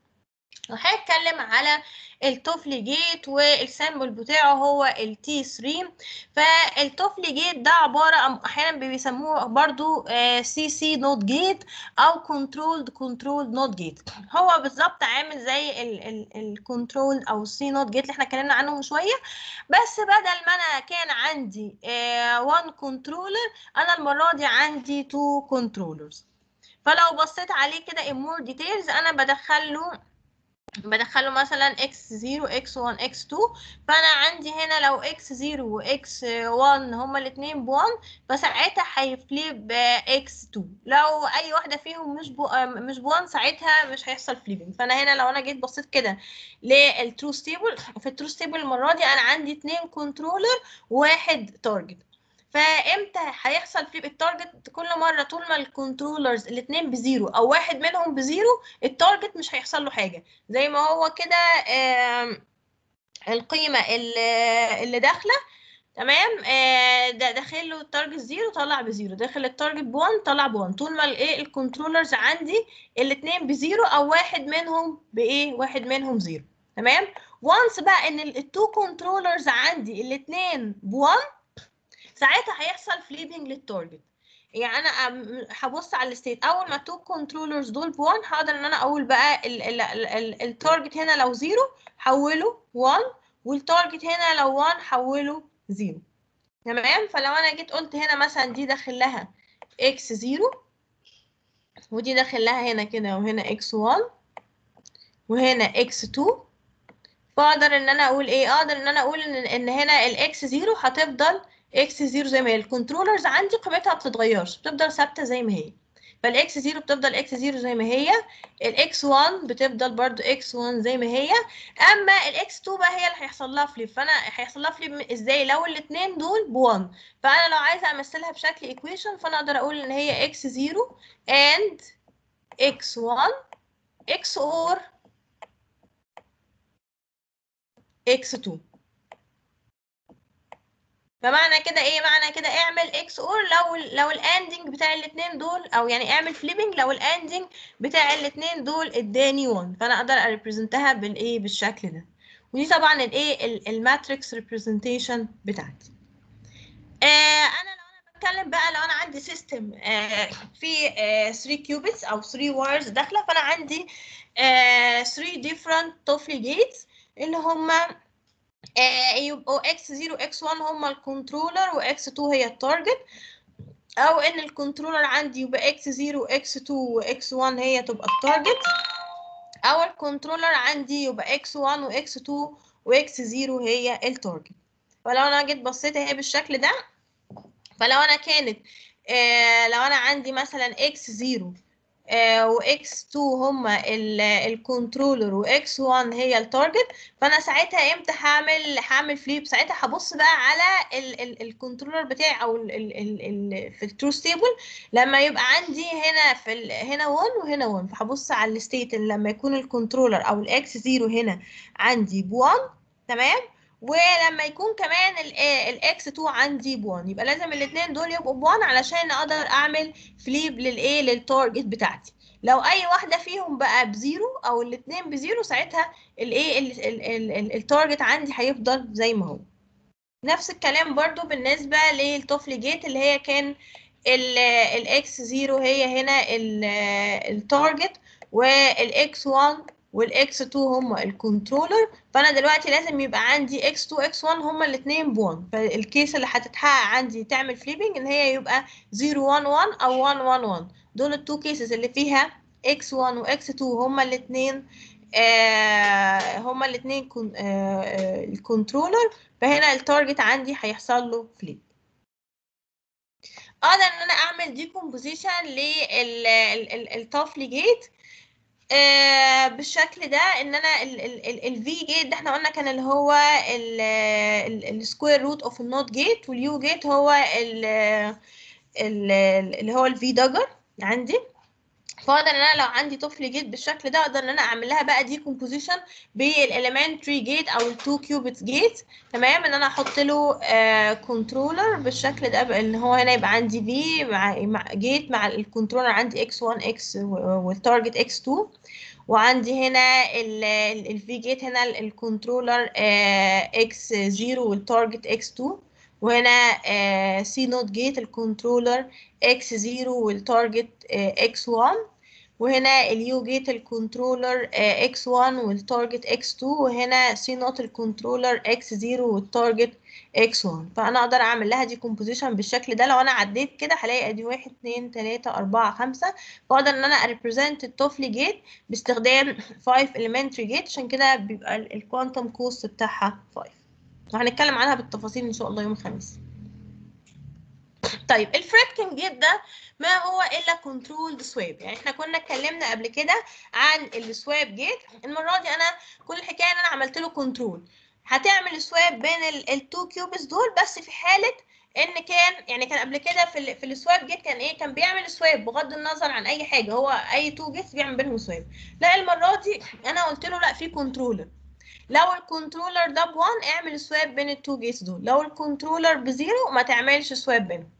وهنتكلم على التوفلي جيت والسامبل بتاعه هو التي 3 فالتوفلي جيت ده عبارة عن احيانا بيسموه برضو سي سي نوت جيت او كنترولد كنترولد نوت جيت هو بالظبط عامل زي الكنترول او السي نوت جيت اللي احنا اتكلمنا عنه من شوية بس بدل ما انا كان عندي 1 كنترولر انا المرة دي عندي 2 كنترولرز فلو بصيت عليه كده in more details انا بدخله بدخله مثلا x0 x1 x2 فانا عندي هنا لو x0 و x1 هما الاثنين ب1 فساعتها هيفليب x2 لو اي واحده فيهم مش بو مش ب1 ساعتها مش هيحصل فليبنج فانا هنا لو انا جيت بصيت كده للترو ستيبل في الترو ستيبل المره دي انا عندي اثنين كنترولر وواحد تارجت فامتى هيحصل فليب التارجت كل مره طول ما الكنترولرز الاثنين بزيرو او واحد منهم بزيرو التارجت مش هيحصل له حاجه زي ما هو كده آم، القيمه اللي اللي داخله تمام آه، ده داخل له التارجت زيرو طلع بزيرو داخل التارجت ب1 طلع ب1 طول ما الايه الكنترولرز عندي الاثنين بزيرو او واحد منهم بايه واحد منهم زيرو تمام وانس بقى ان التو كنترولرز عندي الاثنين ب1 ساعتها هيحصل فليبنج للتارجت يعني انا أم- هبص على الستيت اول ما التو كنترولرز دول ب1 هقدر ان انا اقول بقى التارجت هنا لو زيرو حوله 1 والتارجت هنا لو 1 حوله 0 تمام فلو انا جيت قلت هنا مثلا دي داخل لها x 0 ودي داخل لها هنا كده وهنا x 1 وهنا x 2 فاقدر ان انا اقول ايه اقدر ان انا اقول ان ان هنا الاكس 0 هتفضل اكس 0 زي ما هي الكنترولرز عندي قيمتها ما بتتغيرش بتفضل ثابته زي ما هي فالاكس 0 بتفضل اكس 0 زي ما هي الاكس 1 بتفضل برضو اكس 1 زي ما هي اما الاكس 2 بقى هي اللي هيحصل لها فليب فانا هيحصل لها فليب ازاي لو الاثنين دول ب 1 فانا لو عايزه امثلها بشكل ايكويشن فانا اقدر اقول ان هي اكس 0 and اكس 1 اكس اور اكس 2 فمعنى كده ايه معنى كده اعمل اكس اور لو ال لو الاندنج بتاع الاثنين دول او يعني اعمل فليبنج لو الاندنج بتاع الاثنين دول اداني 1 فانا اقدر اريبريزنتها بالايه بالشكل ده ودي طبعا الايه الماتريكس ريبريزنتيشن بتاعتي آه انا لو انا بتكلم بقى لو انا عندي سيستم آه في آه 3 كيوبيتس او 3 وايرز داخله فانا عندي آه 3 different توفلي جيتس اللي هما آه، يبقوا x0 x1 هما الكنترولر و x2 هي التارجت او ان الكنترولر عندي يبقى x0 x2 و x1 هي تبقى التارجت او الكنترولر عندي يبقى x1 و x2 و x0 هي التارجت فلو انا جيت بصيت اهي بالشكل ده فلو انا كانت آه لو انا عندي مثلا x0 و x2 هما الكنترولر و x1 هي التارجت فانا ساعتها امتى هعمل هعمل فليب ساعتها هبص بقى على الكنترولر بتاعي او ال ال ال ال في الترو ستيبل لما يبقى عندي هنا في ال هنا 1 وهنا 1 فهبص على الستيت لما يكون الكنترولر او الاكس 0 هنا عندي ب 1 تمام ولما يكون كمان الاكس 2 عندي ب 1 يبقى لازم الاثنين دول يبقوا ب 1 علشان اقدر اعمل فليب للايه للتارجت بتاعتي لو اي واحده فيهم بقى بزيرو او الاثنين بزيرو ساعتها الايه التارجت عندي هيفضل زي ما هو نفس الكلام برضو بالنسبه للتوفلي جيت اللي هي كان الاكس 0 هي هنا التارجت والاكس 1 والاكس 2 هم الكنترولر فانا دلوقتي لازم يبقى عندي اكس 2 اكس 1 هم الاثنين ب1 فالكيس اللي هتتحقق عندي تعمل فليبنج ان هي يبقى 0 1 1 او 1 1 1 دول التو كيسز اللي فيها اكس 1 واكس 2 هم الاثنين آه هما الاثنين آه الكنترولر فهنا التارجت عندي هيحصل له فليب اقدر ان انا اعمل ديكومبوزيشن للطفل جيت آه بالشكل ده ان انا الفي جيت ده احنا قلنا كان اللي هو السكوير روت اوف النوت جيت واليو جيت هو ال اللي هو الفي دجر عندي فاقدر ان انا لو عندي طفل جيت بالشكل ده اقدر ان انا اعمل لها بقى ديكومبوزيشن بالاليمنتري جيت او التو كيوبيت جيت تمام ان انا احط له كنترولر بالشكل ده ان هو هنا يبقى عندي في مع جيت مع الكنترولر عندي اكس 1 اكس والتارجت اكس 2 وعندي هنا الفي جيت هنا الكنترولر اكس 0 والتارجت اكس 2 وهنا سي نوت جيت الكنترولر اكس 0 والتارجت اكس 1 وهنا اليو جيت الكنترولر اكس 1 والتارجت اكس 2 وهنا سي نوت الكنترولر اكس 0 والتارجت اكس 1 فانا اقدر اعمل لها دي كومبوزيشن بالشكل ده لو انا عديت كده هلاقي ادي 1 2 3 4 5 فاقدر ان انا اريبريزنت الطفل جيت باستخدام 5 elementary جيت عشان كده بيبقى الكوانتم كوست بتاعها 5 وهنتكلم عنها بالتفاصيل ان شاء الله يوم الخميس طيب الفريتكن جيت ده ما هو الا كنترولد سواب يعني احنا كنا اتكلمنا قبل كده عن السواب جيت المره دي انا كل الحكايه ان انا عملت له كنترول هتعمل سواب بين التو كيوبس دول بس في حاله ان كان يعني كان قبل كده في ال في السواب جيت كان ايه كان بيعمل سواب بغض النظر عن اي حاجه هو اي تو جيتس بيعمل بينهم سواب لا المره دي انا قلت له لا في كنترولر لو الكنترولر ده ب1 اعمل سواب بين التو جيتس دول لو الكنترولر بزيرو ما تعملش سواب بينهم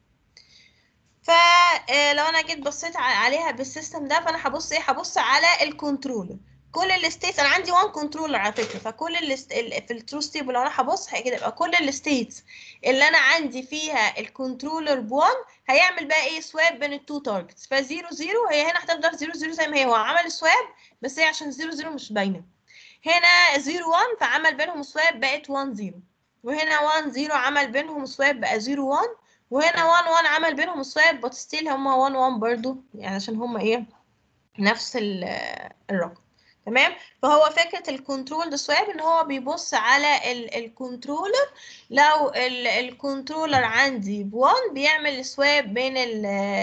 فلو انا جيت بصيت عليها بالسيستم ده فانا هبص ايه هبص على الكنترولر كل الستيتس انا عندي 1 كنترولر على فكره فكل الست... في الترو ستيبل لو انا هبص كده يبقى كل الستيتس اللي انا عندي فيها الكنترولر ب1 هيعمل بقى ايه سواب بين التو تارجتس ف 0 0 هي هنا هتفضل 0 0 زي ما هي هو عمل سواب بس هي عشان 0 0 مش باينه هنا 0 1 فعمل بينهم سواب بقت 1 0 وهنا 1 0 عمل بينهم سواب بقى 0 1 وهنا 1 1 عمل بينهم سواب بس ستيل هما 1 1 برضو يعني عشان هما ايه نفس الرقم تمام فهو فكره الكنترول سواب ان هو بيبص على الكنترولر لو الكنترولر عندي ب1 بيعمل سواب بين ال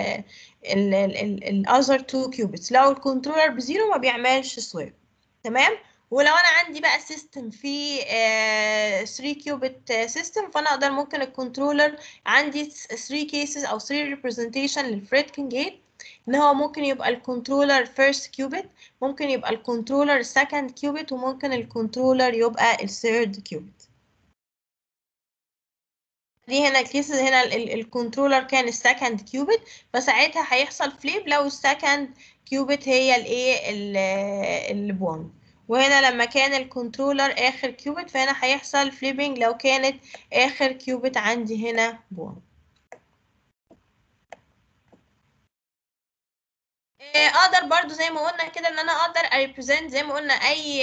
الاذر تو كيوبيتس لو الكنترولر بزيرو ما بيعملش سواب تمام ولو انا عندي بقى سيستم في 3 كيوبيت سيستم فانا اقدر ممكن الكنترولر عندي 3 كيسز او 3 ريبريزنتيشن للفريتكن جيت ان هو ممكن يبقى الكنترولر فيرست كيوبيت ممكن يبقى الكنترولر سكند كيوبيت وممكن الكنترولر يبقى الثيرد كيوبيت دي هنا الكيسز هنا الكنترولر كان السكند كيوبيت فساعتها هيحصل فليب لو السكند كيوبيت هي الايه اللي بوان وهنا لما كان الكنترولر اخر كيوبيت فهنا هيحصل فليبنج لو كانت اخر كيوبيت عندي هنا بوان اقدر برضو زي ما قلنا كده ان انا اقدر اريبريزنت زي ما قلنا اي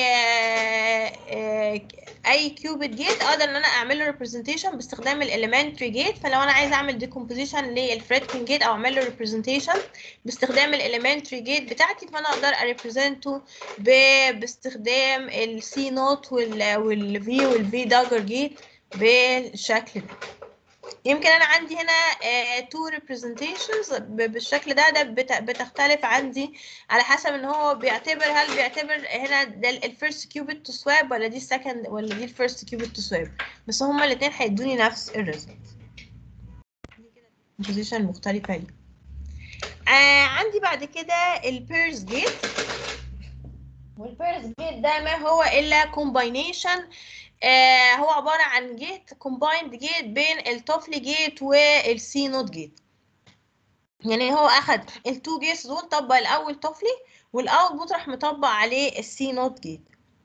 اي كيوبيت جيت اقدر ان انا اعمل له ريبريزنتيشن باستخدام الاليمنتري جيت فلو انا عايزه اعمل ديكومبوزيشن للفريتكن جيت او اعمل له ريبريزنتيشن باستخدام الاليمنتري جيت بتاعتي فانا اقدر اريبريزنته باستخدام السي نوت والفي والفي داجر جيت بالشكل ده يمكن انا عندي هنا تو ريبريزنتيشنز بالشكل ده ده بتختلف عندي على حسب ان هو بيعتبر هل بيعتبر هنا ده الفيرست كيوبيت تو سواب ولا دي السكند ولا دي الفيرست كيوبيت تو سواب بس هما الاثنين هيدوني نفس الريزلت بوزيشن مختلفه ليه آه عندي بعد كده البيرز جيت والبيرز جيت ده ما هو الا كومباينيشن آه هو عبارة عن جيت كومبايند جيت بين التوفلي جيت والسي نوت جيت يعني هو أخد التو جيتس دول طبق الأول توفلي والأوتبوت راح مطبق عليه السي نوت جيت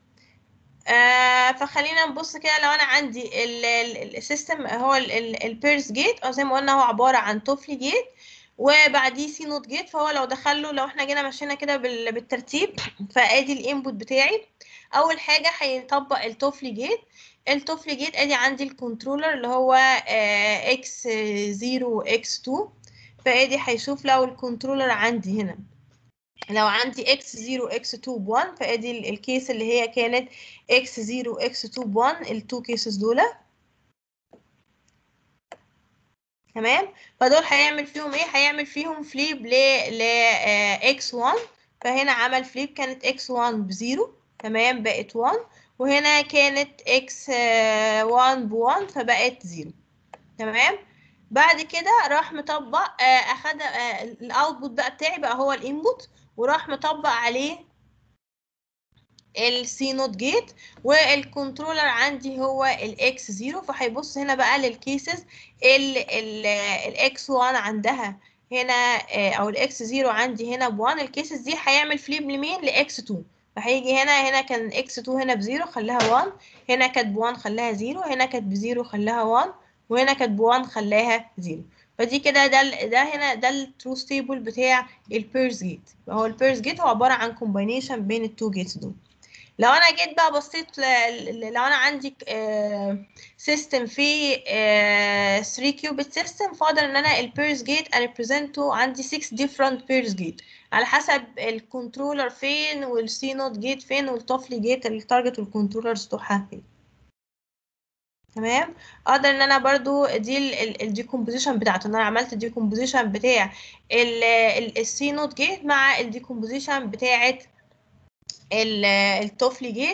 آه فخلينا نبص كده لو أنا عندي السيستم هو البيرس جيت أو زي ما قلنا هو عبارة عن توفلي جيت وبعديه سي نوت جيت فهو لو دخله لو احنا جينا مشينا كده بال- بالترتيب فادي الانبوت بتاعي اول حاجه هيطبق التوفلي جيت التوفلي جيت ادي عندي الكنترولر اللي هو اكس 0 اكس 2 فادي هيشوف لو الكنترولر عندي هنا لو عندي x 0 x 2 ب 1 فادي ال- الكيس اللي هي كانت x 0 x 2 ب 1 التو كيسز دول تمام فدول هيعمل فيهم ايه هيعمل فيهم فليب ل ل آه، x1 فهنا عمل فليب كانت x1 بزيرو تمام بقت 1 وهنا كانت x1 ب 1 فبقت 0 تمام بعد كده راح مطبق آه، اخد آه، الاوتبوت بقى بتاعي بقى هو الانبوت وراح مطبق عليه السي نوت جيت والكنترولر عندي هو الاكس 0 فهيبص هنا بقى للكيسز الاكس 1 عندها هنا آه، او الاكس 0 عندي هنا ب 1 الكيسز دي هيعمل فليب لمين لاكس 2 فهيجي هنا هنا كان اكس 2 هنا بزيرو خلاها 1 هنا كانت ب 1 خلاها 0 هنا كانت بزيرو خلاها 1 وهنا كانت ب 1 خلاها 0 فدي كده ده ال- ده هنا ده الترو ستيبل بتاع البيرز جيت هو البيرز جيت هو عباره عن كومباينيشن بين التو جيتس دول لو انا جيت بقى بصيت ل... ل- لو انا عندي سيستم في 3 كيوبيت سيستم فاقدر ان انا البيرز جيت اريبريزنته عندي 6 different بيرز جيت على حسب الكنترولر فين والسي نوت جيت فين والتوفلي جيت التارجت والكنترولرز بتوعها فين تمام اقدر ان انا برضو دي الديكومبوزيشن بتاعته ان انا عملت الديكومبوزيشن بتاع السي نوت جيت مع الديكومبوزيشن بتاعت ال- التوفلي جيت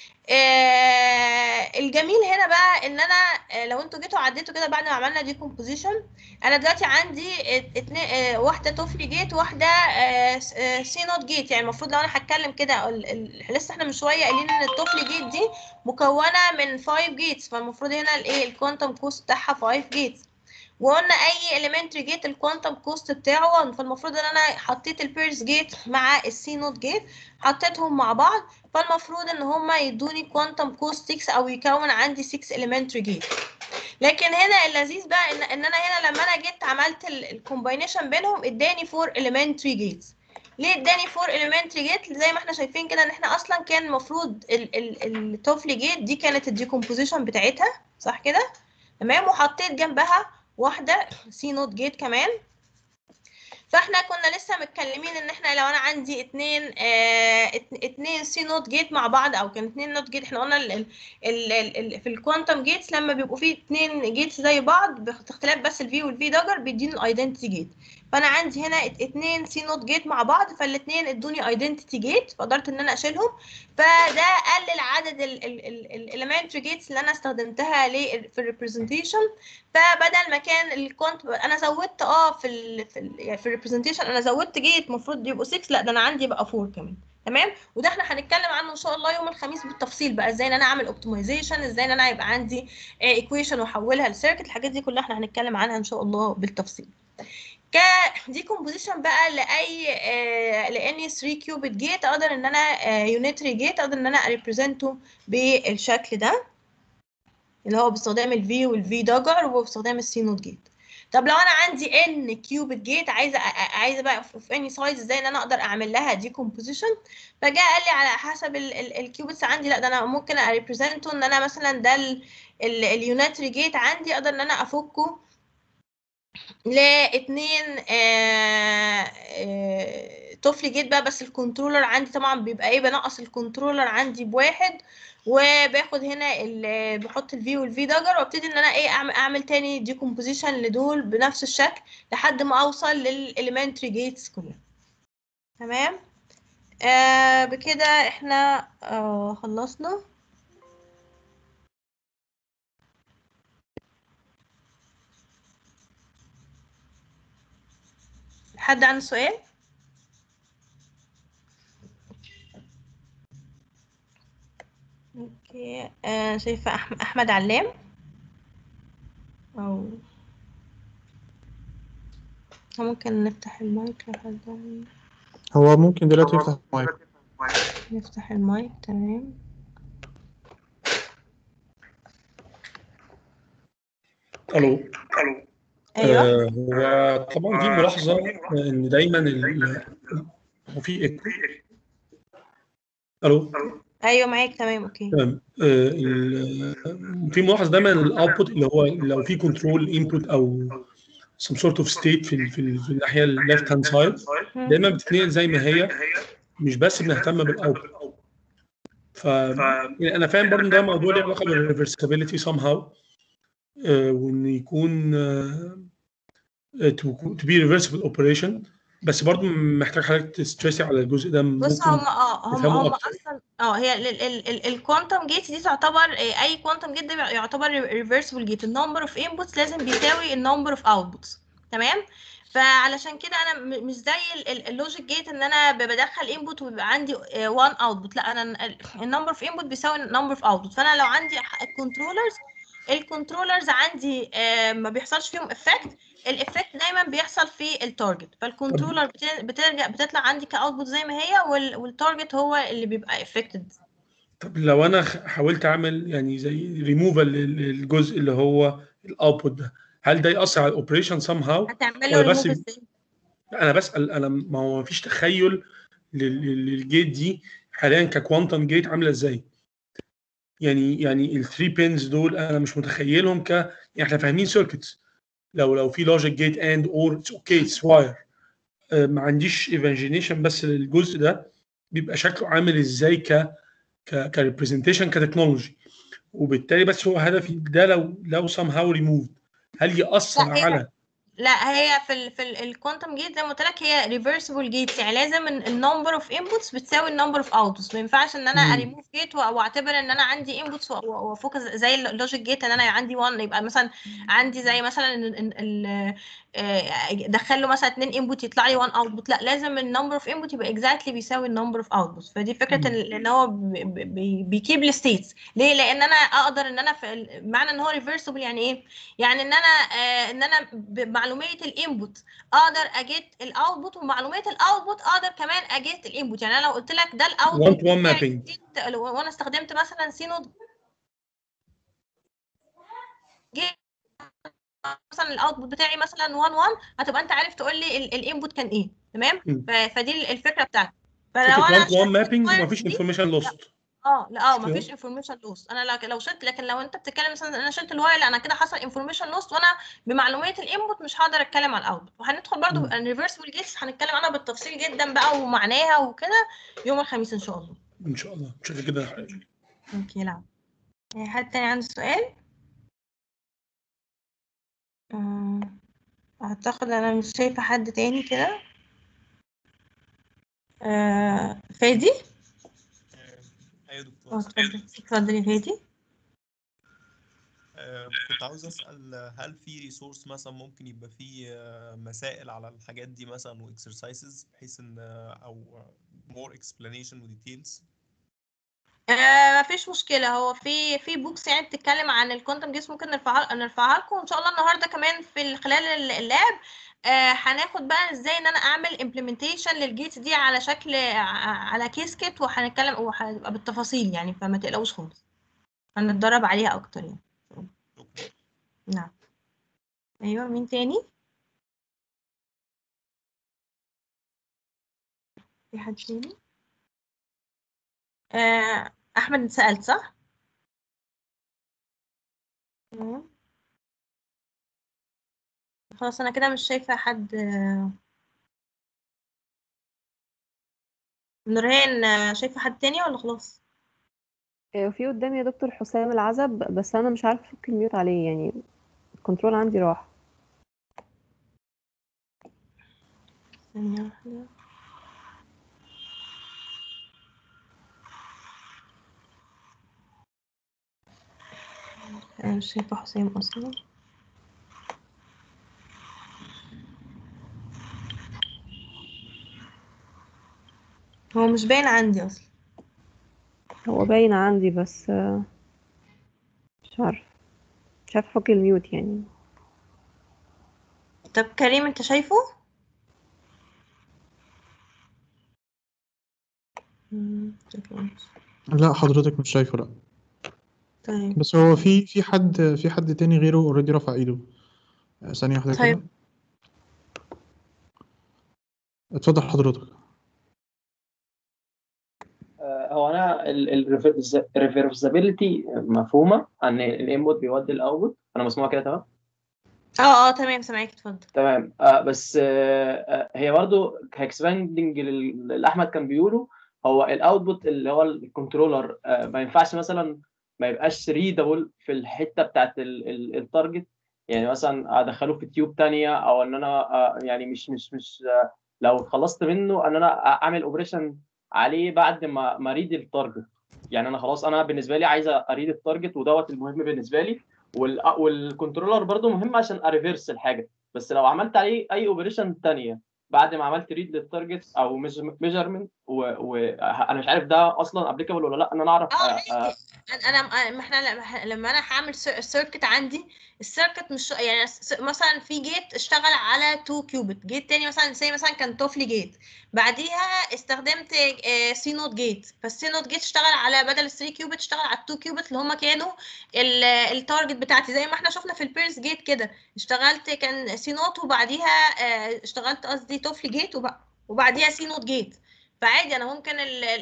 آه الجميل هنا بقى ان انا آه لو انتوا جيتوا عديتوا كده بعد ما عملنا دي كومبوزيشن انا دلوقتي عندي ات- اتنين آه واحده توفلي جيت واحده آه س- آه سي نوت جيت يعني المفروض لو انا هتكلم كده ال- ال- لسه احنا من شويه قايلين ان التوفلي جيت دي مكونه من 5 جيتس فالمفروض هنا الايه الكوانتم كوست بتاعها 5 جيتس وقلنا اي elementary جيت الكوانتم كوست بتاعه 1 فالمفروض ان انا حطيت البيرز جيت مع السي نوت جيت حطيتهم مع بعض فالمفروض ان هما يدوني كوانتم كوست 6 او يكون عندي 6 elementary جيت لكن هنا اللذيذ بقى ان ان انا هنا لما انا جيت عملت الكومباينيشن بينهم اداني 4 elementary جيتس ليه اداني 4 elementary جيت زي ما احنا شايفين كده ان احنا اصلا كان المفروض التوفلي جيت دي كانت الديكومبوزيشن بتاعتها صح كده تمام وحطيت جنبها واحده سي نوت جيت كمان فاحنا كنا لسه متكلمين ان احنا لو انا عندي اتنين اه ات- اتنين سي نوت جيت مع بعض او كان اتنين نوت جيت احنا قلنا ال ال ال ال ال في الكوانتم جيتس لما بيبقوا فيه اتنين جيتس زي بعض باختلاف بس الفي والفي دجر بيديني الايدنتيتي جيت فانا عندي هنا ات- اتنين سي نوت جيت مع بعض فالاتنين ادوني ايدنتيتي جيت فقدرت ان انا اشيلهم فده قلل عدد الاليمنتري جيتس اللي انا استخدمتها ليه في الريبريزنتيشن فبدل ما كان الكونت انا زودت اه في ال في ال يعني في الريبريزنتيشن انا زودت جيت المفروض يبقوا 6 لا ده انا عندي بقى 4 كمان تمام وده احنا هنتكلم عنه ان شاء الله يوم الخميس بالتفصيل بقى ازاي ان انا اعمل اوبتمايزيشن ازاي ان انا يبقى عندي ايكويشن واحولها لسيركت الحاجات دي كلها احنا هنتكلم عنها ان شاء الله بالتفصيل كديكومبوزيشن بقى لاي آه لاني 3 كيوبيت جيت اقدر ان انا يونيتري جيت اقدر ان انا اريبريزنته بالشكل ده اللي هو باستخدام الفي والفي دجر وباستخدام السي نوت جيت طب لو انا عندي ان كيوبيت جيت عايزه عايزه بقى في اني سايز ازاي ان انا اقدر اعمل لها ديكومبوزيشن فجاء قال لي على حسب الكيوبيتس عندي لا ده انا ممكن اريبريزنته ان انا مثلا ده اليونيتري جيت عندي اقدر ان انا افكه لاتنين طفل جيت بقى بس الكنترولر عندي طبعا بيبقى ايه بنقص الكنترولر عندي بواحد وباخد هنا ال- بحط الفي والفي دجر وابتدي ان انا ايه اعمل اعمل تاني ديكومبوزيشن لدول بنفس الشكل لحد ما اوصل للاليمنتري جيتس كلها تمام آه بكده احنا آه خلصنا حد عنده سؤال اوكي آه شايفة أحم- احمد علام او ممكن نفتح المايك لو حد عنده- هو ممكن دلوقتي يفتح المايك نفتح المايك تمام الو ايوه آه، هو طبعا في ملاحظة إن دايما ال... هو في إيكو ألو ايوه معاك تمام اوكي تمام آه، ال- في ملاحظ دايما الاوتبوت اللي هو لو في كنترول انبوت او some sort of state في ال- في, ال- في الناحيه الليفت هاند سايد دايما بتتنقل زي ما هي مش بس بنهتم بالاوتبوت ف يعني انا فاهم برضه إن ده موضوع له علاقه بالريفرسابيلتي somehow آه، وان يكون تو بي ريفرسبل اوبريشن بس برضه محتاج حضرتك تستريسي على الجزء ده بص ممكن هم اه هم نفهمه هم أكتر. اصلا اه هي الكوانتم جيت دي تعتبر آه، اي كوانتم جيت ده يعتبر ريفرسبل جيت النمبر اوف انبوتس لازم بيساوي النمبر اوف اوتبوتس تمام فعلشان كده انا م- مش زي اللوجيك جيت ان انا ب- بدخل انبوت ويبقى عندي 1 اوتبوت لا انا النمبر اوف انبوت بيساوي النمبر اوف اوتبوت فانا لو عندي الكنترولرز الكنترولرز عندي آه، ما بيحصلش فيهم افكت الافكت دايما بيحصل في التارجت فالكنترولر بت- بترجع بتطلع عندي كاوتبوت زي ما هي وال- والتارجت هو اللي بيبقى افكتد طب لو انا خ- حاولت اعمل يعني زي ريموفال للجزء اللي هو الاوتبوت ده هل ده ياثر على الاوبريشن سام هاو هتعمل له ولا بس ريموف ازاي انا بسال انا ما هو مفيش تخيل لل- لل- للجيت دي حاليا ككوانتم جيت عامله ازاي يعني يعني الثري بينز دول انا مش متخيلهم ك يعني احنا فاهمين سيركتس لو لو في لوجيك جيت اند اور اوكي اتس واير ما عنديش ايفانجينيشن بس للجزء ده بيبقى شكله عامل ازاي ك ك كريبريزنتيشن كتكنولوجي وبالتالي بس هو هدفي ده لو لو سام هاو ريموف هل ياثر لا، هي- على لا هي في ال في الكوانتم جيت زي ما قلت لك هي ريفرسبل جيت يعني لازم النمبر اوف انبوتس بتساوي النمبر اوف اوتبوتس ما ينفعش ان انا مم. اريموف جيت واعتبر ان انا عندي انبوتس وافوكس زي اللوجيك جيت ان انا عندي 1 يبقى مثلا عندي زي مثلا ال- ال- ال- آه، دخل له مثلا اتنين انبوت يطلع لي 1 اوتبوت لا لازم النمبر اوف انبوت يبقى اكزاكتلي بيساوي النمبر اوف اوتبوتس فدي فكره مم. ال- ان هو بيكيب الستيتس ليه لان انا اقدر ان انا في ال- معنى ان هو ريفرسبل يعني ايه يعني ان انا آه ان انا بمعلوميه الانبوت اقدر اجيت الاوتبوت ومعلوميه الاوتبوت اقدر كمان اجيت الانبوت يعني انا لو قلت لك ده one الاوتبوت to one mapping وانا استخدمت مثلا سينود جيت مثلا الاوتبوت بتاعي مثلا 1 1 هتبقى انت عارف تقول لي الانبوت كان ايه تمام مم. ف- فدي الفكره بتاعتي فلو فكره انا one to one شلت mapping الواير ومفيش دي انفورميشن لوست اه لا اه مش كده؟ مفيش انفورميشن لوس انا لو لو شلت لكن لو انت بتتكلم مثلا انا شلت الواير لا انا كده حصل انفورميشن لوس وانا بمعلوميه الانبوت مش هقدر اتكلم على الاوتبوت وهندخل برضو مم. الريفرسبل جيتس هنتكلم عنها بالتفصيل جدا بقى ومعناها وكده يوم الخميس ان شاء الله ان شاء الله شكرا جدا يا حبيبي اوكي لا حد تاني عنده سؤال آه، اعتقد انا مش شايفه حد تاني كده آه، فادي ايوه دكتور اه اتفضل اتفضل يا فادي آه، كنت عاوز اسال هل في ريسورس مثلا ممكن يبقى فيه آه، مسائل على الحاجات دي مثلا واكسرسايزز بحيث ان آه، او more explanation وديتيلز آه مفيش مشكلة هو في في بوكس يعني بتتكلم عن الكوانتم جيتس ممكن نرفعها نرفعها لكم وإن شاء الله النهاردة كمان في ال- خلال ال- اللاب آه هناخد بقى ازاي ان انا اعمل امبلمنتيشن للجيتس دي على شكل ع- على كيس كيت وهنتكلم وهتبقى بالتفاصيل يعني فما تقلقوش خالص هنتدرب عليها اكتر يعني نعم ايوه مين تاني في حد تاني آه احمد انت سألت صح تمام. خلاص انا كده مش شايفه حد آه، نورهان آه، شايفه حد تاني ولا خلاص آه، وفي قدامي يا دكتور حسام العزب بس انا مش عارفه افك الميوت عليه يعني الكنترول عندي راح ثانية واحدة انا مش شايفه حسام اصلا هو مش باين عندي اصلا هو باين عندي بس آه، مش عارفه مش عارفه افك الميوت يعني طب كريم انت شايفه مم، شكله مش- لا حضرتك مش شايفه لا طيب بس هو في في حد في حد تاني غيره اوريدي رفع ايده ثانية واحدة طيب. كده اتفضل حضرتك آه، هو انا الريفرسابيلتي مفهومه ان الانبوت بيودي الاوتبوت انا مسموع كده تمام اه اه تمام سامعاك اتفضل تمام آه بس آه آه، هي برضو كاكسباندنج اللي احمد كان بيقوله هو الاوتبوت اللي هو الكنترولر آه ما ينفعش مثلا ما يبقاش ريدابل في الحته بتاعت ال- ال- التارجت يعني مثلا ادخله في تيوب تانية او ان انا آه يعني مش مش مش آه لو خلصت منه ان انا اعمل اوبريشن عليه بعد ما ما اريد التارجت يعني انا خلاص انا بالنسبه لي عايز اريد التارجت ودوت المهم بالنسبه لي وال- والكنترولر برضو مهم عشان اريفرس الحاجه بس لو عملت عليه اي اوبريشن تانية بعد ما عملت ريد للتارجت او ميجرمنت وانا مش عارف ده اصلا ابليكابل ولا لا ان انا اعرف اه آه، عادي آه، انا أنا- ما احنا لما- لما انا هعمل سيركت عندي السيركت مش يعني س- مثلا في جيت اشتغل على 2 كيوبت جيت تاني مثلا زي مثلا كان توفلي جيت بعديها استخدمت سي نوت جيت فالسي نوت جيت اشتغل على بدل ال 3 كيوبت اشتغل على ال 2 كيوبت اللي هم كانوا التارجت بتاعتي زي ما احنا شفنا في البيرس جيت كده اشتغلت كان سي نوت وبعديها آه، اشتغلت قصدي توفلي جيت وب- وبعديها سي نوت جيت فعادي انا ممكن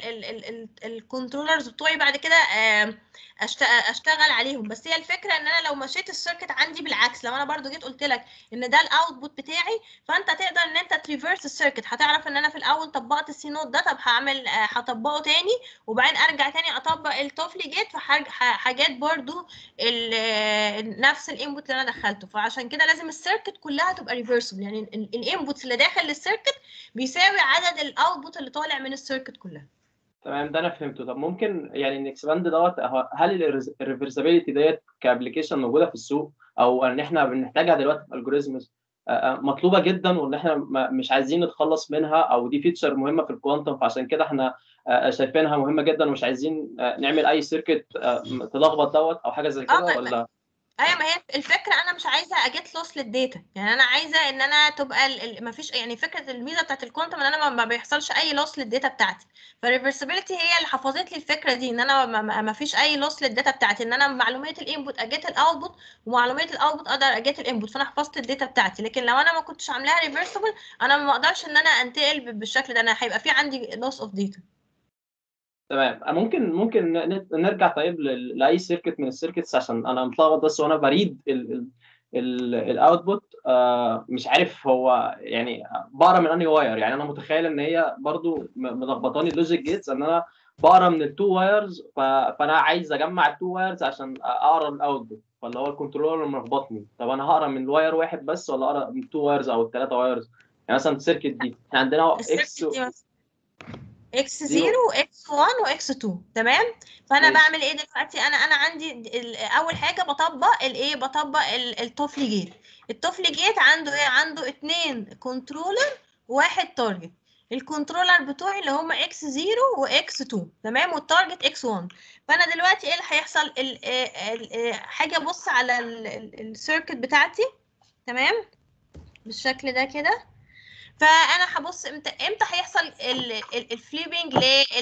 الكنترولرز بتوعي بعد كده آم، أشت- اشتغل عليهم بس هي الفكره ان انا لو مشيت السيركت عندي بالعكس لو انا برضو جيت قلت لك ان ده الاوتبوت بتاعي فانت تقدر ان انت تريفرس السيركت هتعرف ان انا في الاول طبقت السي نوت ده طب هعمل آه، هطبقه تاني وبعدين ارجع تاني اطبق التوفلي جيت فحاجات برضو ال- آه، نفس الانبوت اللي انا دخلته فعشان كده لازم السيركت كلها تبقى ريفرسبل يعني الانبوتس اللي داخل للسيركت بيساوي عدد الاوتبوت اللي طالع من السيركت كلها تمام ده انا فهمته طب ممكن يعني نكسباند دوت هو- هل الريفرسابيلتي ديت كابلكيشن موجوده في السوق او ان احنا بنحتاجها دلوقتي في الجوريزمز مطلوبه جدا وان احنا ما- مش عايزين نتخلص منها او دي فيتشر مهمه في الكوانتم فعشان كده احنا آه، شايفينها مهمه جدا ومش عايزين آه، نعمل اي سيركت تلخبط دوت او حاجه زي اه كده ما- ولا ايوه ما هي الفكره انا مش عايزه اجيت لوس للداتا يعني انا عايزه ان انا تبقى ما فيش يعني فكره الميزه بتاعت الكوانتم ان انا ما- ما بيحصلش اي لوس للداتا بتاعتي فالريفرسبيلتي هي اللي حفظت لي الفكره دي ان انا ما- ما ما فيش اي لوس للداتا بتاعتي ان انا معلومات الانبوت اجيت الاوتبوت ومعلومات الاوتبوت اقدر اجيت الانبوت فانا حفظت الداتا بتاعتي لكن لو انا ما كنتش عاملاها ريفرسبل انا ما اقدرش ان انا انتقل ب- بالشكل ده انا هيبقى في عندي لوس اوف داتا تمام ممكن ممكن ن- نرجع طيب ل- لاي سيركت من السيركتس عشان انا متلخبط بس وانا بريد الاوتبوت مش عارف هو يعني بقرا من انهي واير يعني انا متخيل ان هي برضو م- ملخبطاني اللوجيك جيتس ان انا بقرا من التو وايرز فانا عايز اجمع التو وايرز عشان اقرا الاوتبوت فاللي هو الكنترولر ملخبطني طب انا هقرا من الواير واحد بس ولا اقرا من التو وايرز او الثلاثه وايرز يعني مثلا السيركت دي احنا عندنا اكس السيركت دي مثلا اكس زيرو. 0 واكس 1 واكس 2 تمام فانا ماشي. بعمل ايه دلوقتي انا انا عندي ال- اول حاجه بطبق الايه بطبق ال- التوفلي جيت التوفلي جيت عنده ايه عنده اتنين كنترولر وواحد تارجت الكنترولر بتوعي اللي هم اكس 0 واكس 2 تمام والتارجت اكس 1 فانا دلوقتي ايه اللي هيحصل ال- ال- ال- حاجه ابص على السيركت بتاعتي تمام بالشكل ده كده فانا هبص امتى امتى هيحصل الفليبنج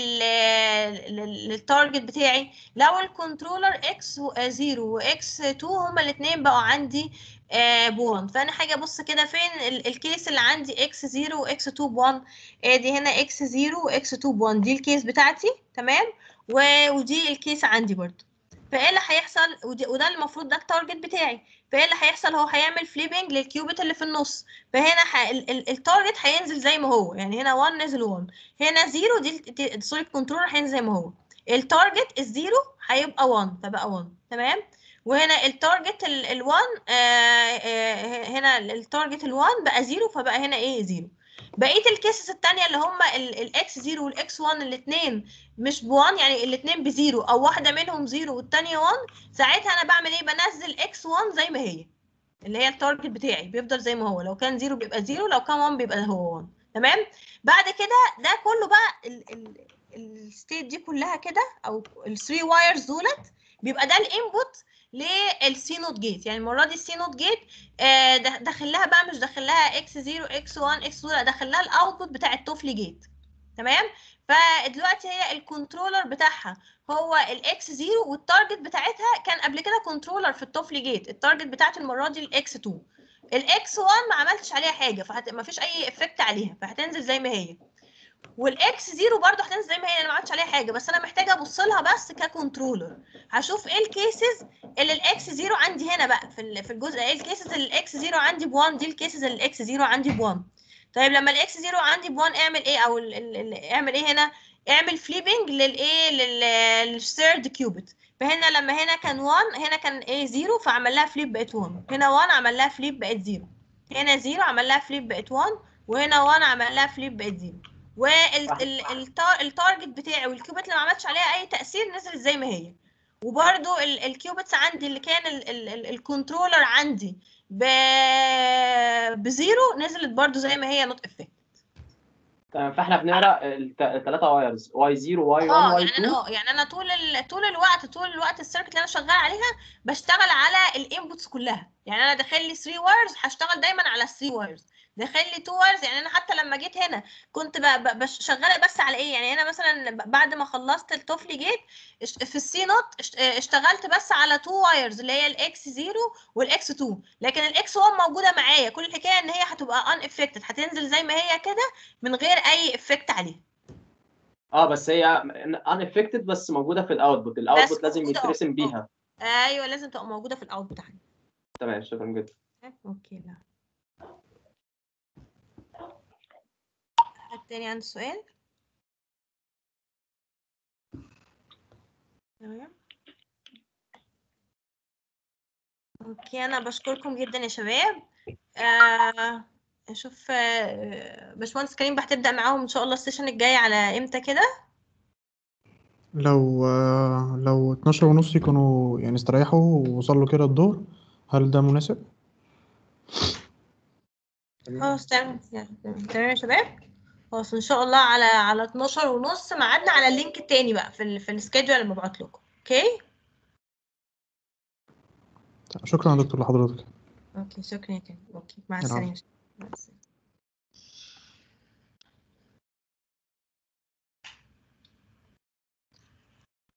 للتارجت بتاعي لو الكنترولر اكس 0 واكس 2 هما الاثنين بقوا عندي بوان فانا حاجه ابص كده فين ال- الكيس اللي عندي اكس 0 واكس 2 بوان ادي هنا اكس 0 واكس 2 بوان دي الكيس بتاعتي تمام و- ودي الكيس عندي برضو فايه اللي هيحصل ودي وده المفروض ده التارجت بتاعي فايه اللي هيحصل هو هيعمل فليبنج للكيوبت اللي في النص فهنا ح... ال- ال- التارجت هينزل زي ما هو يعني هنا 1 نزل 1 هنا 0 دي دي- سوري الكنترولر هينزل زي ما هو التارجت الزيرو هيبقى 1 فبقى 1 تمام وهنا التارجت ال1 هنا التارجت ال1 بقى 0 فبقى هنا ايه 0 بقيه الكيسز التانية اللي هم الاكس 0 والاكس 1 الاثنين مش ب1 يعني الاثنين بزيرو او واحده منهم 0 والثانيه 1 ساعتها انا بعمل ايه بنزل اكس 1 زي ما هي اللي هي التارجت بتاعي بيفضل زي ما هو لو كان 0 بيبقى 0 لو كان 1 بيبقى هو 1 تمام بعد كده ده كله بقى الستيت دي كلها كده او الثري وايرز دولت بيبقى ده الانبوت للسي نوت جيت يعني المره دي السي نوت جيت آه، ده- داخل لها بقى مش داخل لها اكس 0 اكس 1 اكس 2 لا داخل لها الاوتبوت بتاع التوفلي جيت تمام فدلوقتي هي الكنترولر بتاعها هو الاكس 0 والتارجت بتاعتها كان قبل كده كنترولر في التوفلي جيت التارجت بتاعت المره دي الاكس 2 الاكس 1 ما عملتش عليها حاجه فما فيش اي افكت عليها فهتنزل زي ما هي والاكس 0 برضه هتنزل زي ما هي انا ما عملتش عليها حاجه بس انا محتاجه ابص لها بس ككنترولر هشوف ايه الكيسز اللي الاكس 0 عندي هنا بقى في ال- في الجزء ايه الكيسز اللي الاكس 0 عندي ب 1 دي الكيسز اللي الاكس 0 عندي ب 1 طيب لما الاكس 0 عندي ب 1 اعمل ايه او ال- ال- ال- اعمل ايه هنا اعمل فليبنج للايه للثيرد كيوبت فهنا لما هنا كان 1 هنا كان ايه 0 فعمل لها فليب بقت 1 هنا 1 عمل لها فليب بقت 0 هنا 0 عمل لها فليب بقت 1 وهنا 1 عمل لها فليب بقت 0 والتارجت بتاعي والكيوبت اللي ما عملتش عليها اي تاثير نزلت زي ما هي وبرده الكيوبتس عندي اللي كان الكنترولر عندي ب بزيرو نزلت برده زي ما هي نوت افكت تمام فاحنا بنقرا الثلاثه وايرز واي 0 واي 1 اه واي يعني 2 انا اه يعني انا طول ال... طول الوقت طول الوقت السيركت اللي انا شغال عليها بشتغل على الانبوتس كلها يعني انا داخل لي 3 وايرز هشتغل دايما على 3 وايرز داخل لي 2 وايرز يعني انا حتى لما جيت هنا كنت ب... ب... بش- شغاله بس على ايه يعني انا مثلا ب- بعد ما خلصت التوفلي جيت اشت- في السي نوت اشت- اشتغلت بس على 2 وايرز اللي هي الاكس 0 والاكس 2 لكن الاكس 1 موجوده معايا كل الحكايه ان هي هتبقى ان افكتد هتنزل زي ما هي كده من غير اي افكت عليها اه بس هي ان افكتد بس موجوده في الاوتبوت الاوتبوت لازم موجودة، اه. يترسم بيها ايوه لازم تبقى موجوده في الاوت بتاعها تمام شكرا جدا اوكي لا حد تاني عنده سؤال تمام اوكي انا بشكركم جدا يا شباب آه اشوف آه باشمهندس كريم هتبدا معاهم ان شاء الله السيشن الجاي على امتى كده لو آه، لو 12 ونص يكونوا يعني استريحوا ووصلوا كده الظهر هل ده مناسب؟ خلاص تمام تمام تمام يا شباب خلاص ان شاء الله على على 12 ونص ميعادنا على اللينك التاني بقى في ال في السكيدجول اللي ببعت لكم اوكي شكرا يا دكتور لحضرتك اوكي شكرا يا كريم اوكي مع العفو. السلامه مع السلامه